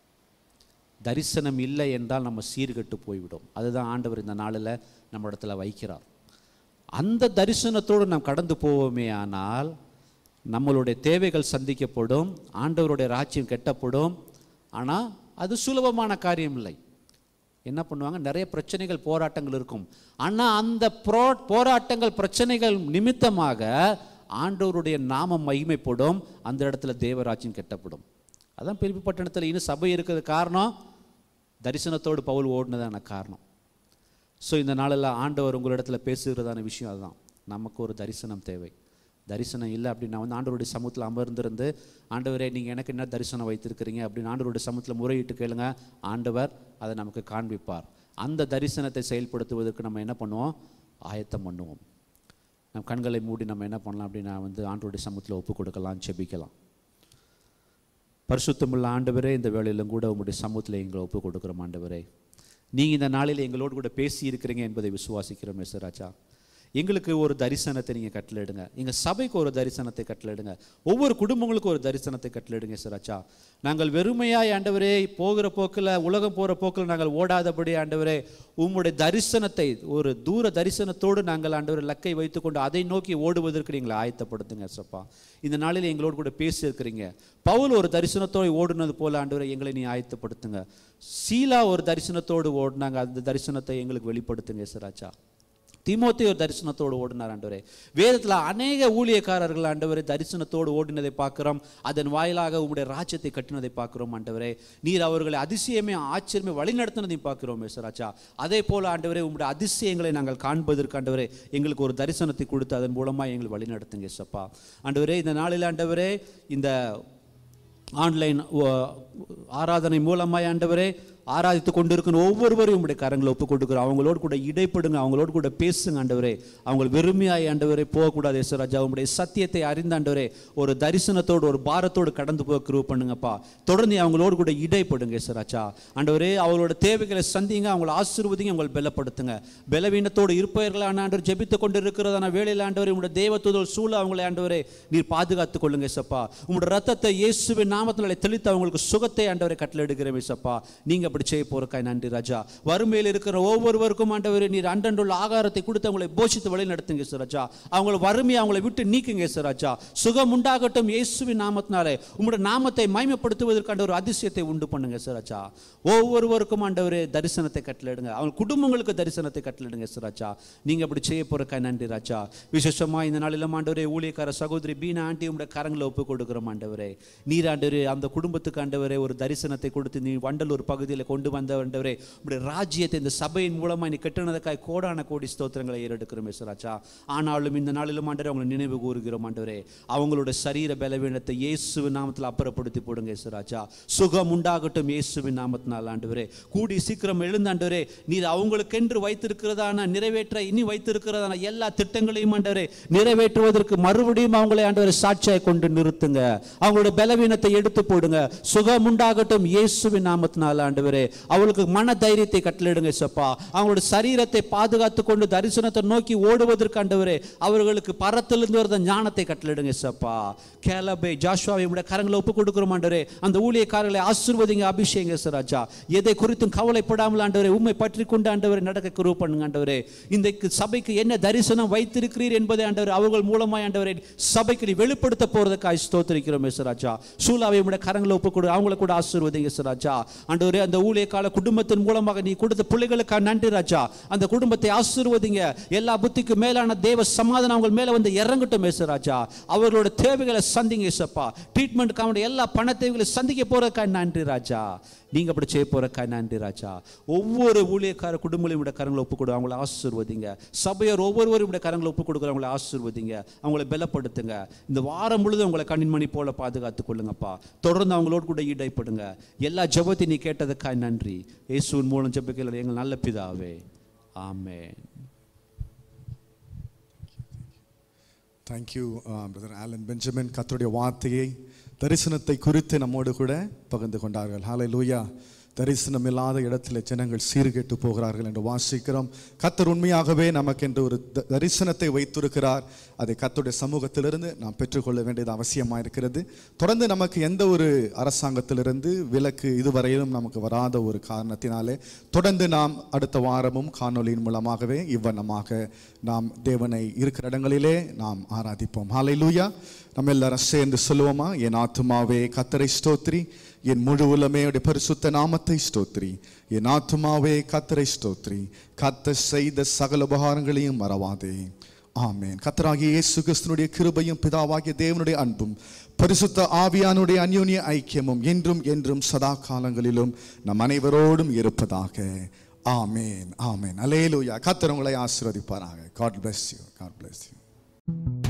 தரிசனம் இல்லை என்றால் நம்ம சீர்கெட்டு போய்விடும் அதுதான் ஆண்டவர் இந்த நாளில் நம்ம இடத்துல வைக்கிறார் அந்த தரிசனத்தோடு நாம் கடந்து போவோமே ஆனால் நம்மளுடைய தேவைகள் சந்திக்கப்படும் ஆண்டவருடைய ராஜ்யம் கெட்டப்படும் ஆனால் அது சுலபமான காரியம் இல்லை என்ன பண்ணுவாங்க நிறைய பிரச்சனைகள் போராட்டங்கள் இருக்கும் ஆனால் அந்த ப்ரோ போராட்டங்கள் பிரச்சனைகள் நிமித்தமாக ஆண்டவருடைய நாமம் மகிமைப்படும் அந்த இடத்துல தேவராஜ்யம் கெட்டப்படும் அதான் பிலிப்பி பட்டணத்தில் இன்னும் சபை இருக்கிறது காரணம் தரிசனத்தோடு பவுல் ஓடினதான காரணம் ஸோ இந்த நாளில் ஆண்டவர் உங்களிடத்துல பேசுகிறதான விஷயம் அதுதான் நமக்கு ஒரு தரிசனம் தேவை தரிசனம் இல்லை அப்படின்னா வந்து ஆண்டவருடைய சமூகத்தில் அமர்ந்திருந்து ஆண்டவரே நீங்கள் எனக்கு என்ன தரிசனம் வைத்திருக்கிறீங்க அப்படின்னு ஆண்டவருடைய சமூகத்தில் முறையிட்டு கேளுங்க ஆண்டவர் அதை நமக்கு காண்பிப்பார் அந்த தரிசனத்தை செயல்படுத்துவதற்கு நம்ம என்ன பண்ணுவோம் ஆயத்தம் பண்ணுவோம் நம் கண்களை மூடி நம்ம என்ன பண்ணலாம் அப்படின்னா வந்து ஆண்டவருடைய சமூகத்தில் ஒப்பு கொடுக்கலாம் செபிக்கலாம் பரிசுத்தமுள்ள ஆண்டவரே இந்த வேளையிலும் கூட உங்களுடைய சமூகத்தில் எங்களை ஒப்பு கொடுக்குறோம் ஆண்டவரே நீங்கள் இந்த நாளில் எங்களோடு கூட பேசி இருக்கிறீங்க என்பதை விசுவாசிக்கிறோம் எஸ்ராஜா எங்களுக்கு ஒரு தரிசனத்தை நீங்கள் கட்டளையிடுங்க எங்கள் சபைக்கு ஒரு தரிசனத்தை கட்டளையிடுங்க ஒவ்வொரு குடும்பங்களுக்கும் ஒரு தரிசனத்தை கட்டளையிடுங்க எஸ்ராஜா நாங்கள் வெறுமையாய் ஆண்டவரே போகிற போக்கில் உலகம் போகிற போக்கில் நாங்கள் ஓடாதபடி ஆண்டவரே உம்முடைய தரிசனத்தை ஒரு தூர தரிசனத்தோடு நாங்கள் ஆண்டவர் லக்கை வைத்துக்கொண்டு அதை நோக்கி ஓடுவதற்கு நீங்கள் ஆயத்தப்படுத்துங்க சப்பா இந்த நாளில் எங்களோடு கூட பேசி இருக்கிறீங்க பவுல் ஒரு தரிசனத்தோடு ஓடுனது போல ஆண்டவரை எங்களை நீ ஆயத்தப்படுத்துங்க சீலா ஒரு தரிசனத்தோடு ஓடினாங்க அந்த தரிசனத்தை எங்களுக்கு வெளிப்படுத்துங்க எஸ்ராஜா தீமோத்தேயு ஒரு தரிசனத்தோடு ஓடினார் ஆண்டவரே வேதத்தில் அநேக ஊழியக்காரர்கள் ஆண்டவரே தரிசனத்தோடு ஓடினதை பார்க்கிறோம் அதன் வாயிலாக உங்களுடைய ராஜ்யத்தை கட்டினதை பார்க்கிறோம் ஆண்டவரே நீர் அவர்களை அதிசயமே ஆச்சரியமே வழிநடத்தினதையும் பார்க்கிறோம் மேசராஜா அதே போல ஆண்டவரே உங்களுடைய அதிசயங்களை நாங்கள் காண்பதற்கு ஆண்டவரே எங்களுக்கு ஒரு தரிசனத்தை கொடுத்து அதன் மூலமாக எங்களை வழிநடத்துங்க ஏசப்பா ஆண்டவரே இந்த நாளில் ஆண்டவரே இந்த ஆன்லைன் ஆராதனை மூலமாய் ஆண்டவரே ஆராதித்து கொண்டிருக்கிற ஒவ்வொருவரையும் உங்களுடைய கரங்களை ஒப்புக் கொடுக்குறோம் அவங்களோடு கூட இடைப்படுங்க அவங்களோடு கூட பேசுங்க ஆண்டவரே அவங்க வெறுமையாய் ஆண்டவரே போகக்கூடாது யேசுராஜா உங்களுடைய சத்தியத்தை அறிந்த ஆண்டவரே ஒரு தரிசனத்தோடு ஒரு பாரத்தோடு கடந்து போக கிருவ பண்ணுங்கப்பா தொடர்ந்து அவங்களோடு கூட இடைப்படுங்க யேசுராஜா ஆண்டவரே அவங்களோட தேவைகளை சந்திங்க அவங்களை ஆசீர்வதிங்க அவங்களை பலப்படுத்துங்க பலவீனத்தோடு இருப்பவர்களான ஆண்டவர் ஜெபித்து கொண்டு இருக்கிறதான வேலையில் ஆண்டவரே உங்களுடைய தேவத்துதல் சூழ அவங்களை ஆண்டவரே நீர் பாதுகாத்துக் கொள்ளுங்க ஏசப்பா உங்களுடைய ரத்தத்தை இயேசுவின் நாமத்தினாலே தெளித்து அவங்களுக்கு சுகத்தை ஆண்டவரை கட்டளையிடுகிறேன் ஏசப்பா நீங்க அப்படி செய்ய போறக்காய் நன்றி ராஜா வறுமையில் இருக்கிற ஒவ்வொருவருக்கும் ஆண்டவரே நீர் அன்றன்றுள்ள ஆகாரத்தை கொடுத்து அவங்களை போஷித்து வழி நடத்துங்க ராஜா அவங்கள வறுமையை அவங்களை விட்டு நீக்குங்க ராஜா சுகம் உண்டாகட்டும் இயேசுவின் நாமத்தினாலே உங்களுடைய நாமத்தை மைமைப்படுத்துவதற்கான ஒரு அதிசயத்தை உண்டு பண்ணுங்க ராஜா ஒவ்வொருவருக்கும் ஆண்டவரே தரிசனத்தை கட்டளையிடுங்க அவங்க குடும்பங்களுக்கு தரிசனத்தை கட்டளையிடுங்க ராஜா நீங்க அப்படி செய்ய போறக்காய் நன்றி ராஜா விசேஷமா இந்த நாளிலும் ஆண்டவரே ஊழியக்கார சகோதரி பீனா ஆண்டி உங்களுடைய கரங்களை ஒப்பு கொடுக்கிறோம் ஆண்டவரே நீர் ஆண்டவரே அந்த குடும்பத்துக்கு ஆண்டவரே ஒரு தரிசனத்தை கொடுத்து நீ வண்டலூர் பகுதியில் கொண்டு வந்த ஆண்டவரே உங்களுடைய ராஜ்யத்தை இந்த சபையின் மூலமா நீ கட்டினதுக்காய் கோடான கோடி ஸ்தோத்திரங்களை ஏறெடுக்கிறோம் ராஜா ஆனாலும் இந்த நாளிலும் ஆண்டவரே அவங்களை நினைவு கூறுகிறோம் ஆண்டவரே அவங்களோட சரீர பலவீனத்தை இயேசுவின் நாமத்தில் அப்புறப்படுத்தி போடுங்க ராஜா சுகம் உண்டாகட்டும் இயேசுவின் நாமத்தினால் ஆண்டவரே கூடி சீக்கிரம் எழுந்தாண்டவரே நீர் அவங்களுக்கென்று வைத்திருக்கிறதான நிறைவேற்ற இனி வைத்திருக்கிறதான எல்லா திட்டங்களையும் ஆண்டவரே நிறைவேற்றுவதற்கு மறுபடியும் அவங்களை ஆண்டவரை சாட்சியாய் கொண்டு நிறுத்துங்க அவங்களோட பலவீனத்தை எடுத்து போடுங்க சுகம் உண்டாகட்டும் இயேசுவின் நாமத்தினால் ஆண்டவரே அவளுக்கு மன தைரியத்தை கட்டளிடுங்க சப்பா அவங்களோட சரீரத்தை பாதுகாத்து கொண்டு தரிசனத்தை நோக்கி ஓடுவதற்கு ஆண்டவரே அவர்களுக்கு பரத்திலிருந்து வரத ஞானத்தை கட்டளிடுங்க சப்பா கேலபே ஜாஷுவாவை உடைய கரங்களை ஒப்பு கொடுக்கிறோம் ஆண்டவரே அந்த ஊழியக்காரர்களை ஆசீர்வதிங்க அபிஷேக ராஜா எதை குறித்தும் கவலைப்படாமல் ஆண்டவரே உண்மை பற்றி கொண்டு ஆண்டவரை நடக்க குரு பண்ணுங்க ஆண்டவரே இந்த சபைக்கு என்ன தரிசனம் வைத்திருக்கிறீர் என்பதை ஆண்டவர் அவர்கள் மூலமாய் ஆண்டவரை சபைக்கு நீ வெளிப்படுத்த போறதுக்காக ஸ்தோத்திரிக்கிறோம் ராஜா சூலாவை உடைய கரங்களை ஒப்பு கொடு அவங்கள கூட ஆசீர்வதிங்க ராஜா ஆண்டவரே அந்த ஊழியக்கால குடும்பத்தின் மூலமாக நீ கொடுத்த பிள்ளைகளுக்காக நன்றி ராஜா அந்த குடும்பத்தை ஆசீர்வதிங்க எல்லா புத்திக்கு மேலான தேவ சமாதானம் அவங்க மேல வந்து இறங்கட்டும் ராஜா அவர்களோட தேவைகளை சந்திங்க ஏசப்பா ட்ரீட்மெண்ட்டுக்கு அவனுடைய எல்லா பண தேவைகளை சந்திக்க போறதுக்காக நன்றி ராஜா நீங்க அப்படி செய்ய போறக்காய் நன்றி ராஜா ஒவ்வொரு ஊழியக்கார குடும்பங்களையும் விட கரங்களை ஒப்பு கொடு அவங்கள ஆசீர்வதிங்க சபையார் ஒவ்வொருவரும் விட கரங்களை ஒப்பு கொடுக்குற அவங்கள ஆசீர்வதிங்க அவங்கள பலப்படுத்துங்க இந்த வாரம் முழுதும் அவங்களை கண்ணின்மணி போல பாதுகாத்து கொள்ளுங்கப்பா தொடர்ந்து அவங்களோடு கூட ஈடைப்படுங்க எல்லா ஜெபத்தையும் நீ கேட்டதுக்காய் நன்றி இயேசுவின் மூலம் ஜெபிக்கல எங்கள் நல்ல பிதாவே ஆமென் தேங்க்யூ பிரதர் ஆலன் பெஞ்சமின் கத்தருடைய வார்த்தையை தரிசனத்தை குறித்து நம்மோடு கூட பகிர்ந்து கொண்டார்கள் ஹாலை லூயா தரிசனம் இல்லாத இடத்துல ஜனங்கள் சீர்கெட்டு போகிறார்கள் என்று வாசிக்கிறோம் கத்தர் உண்மையாகவே நமக்கென்று ஒரு த- தரிசனத்தை வைத்திருக்கிறார் அதை கத்தருடைய சமூகத்திலிருந்து நாம் பெற்றுக்கொள்ள வேண்டியது அவசியமாக இருக்கிறது தொடர்ந்து நமக்கு எந்த ஒரு அரசாங்கத்திலிருந்து விலக்கு இதுவரையிலும் நமக்கு வராத ஒரு காரணத்தினாலே தொடர்ந்து நாம் அடுத்த வாரமும் காணொளியின் மூலமாகவே இவ்வண்ணமாக நாம் தேவனை இருக்கிற இடங்களிலே நாம் ஆராதிப்போம் ஹalleluya நம்ம எல்லாரும் சேர்ந்து சொல்லுவோமா என் ஆத்துமாவே கத்தரை ஸ்தோத்ரி என் முழு உலமே உடைய பரிசுத்த நாமத்தை ஸ்தோத்ரி என் ஆத்துமாவே கத்தரை ஸ்தோத்ரி கத்த செய்த சகல உபகாரங்களையும் மறவாதே ஆமென் கத்தராகிய இயேசு கிறிஸ்துனுடைய கிருபையும் பிதாவாகிய தேவனுடைய அன்பும் பரிசுத்த ஆவியானுடைய அந்யோன்ய ஐக்கியமும் என்றும் என்றும் சதா காலங்களிலும் நம் அனைவரோடும் இருப்பதாக ஆமென் ஆமென் அலேலூயா கத்தர் உங்களை ஆசீர்வதிப்பாராக God bless you God bless you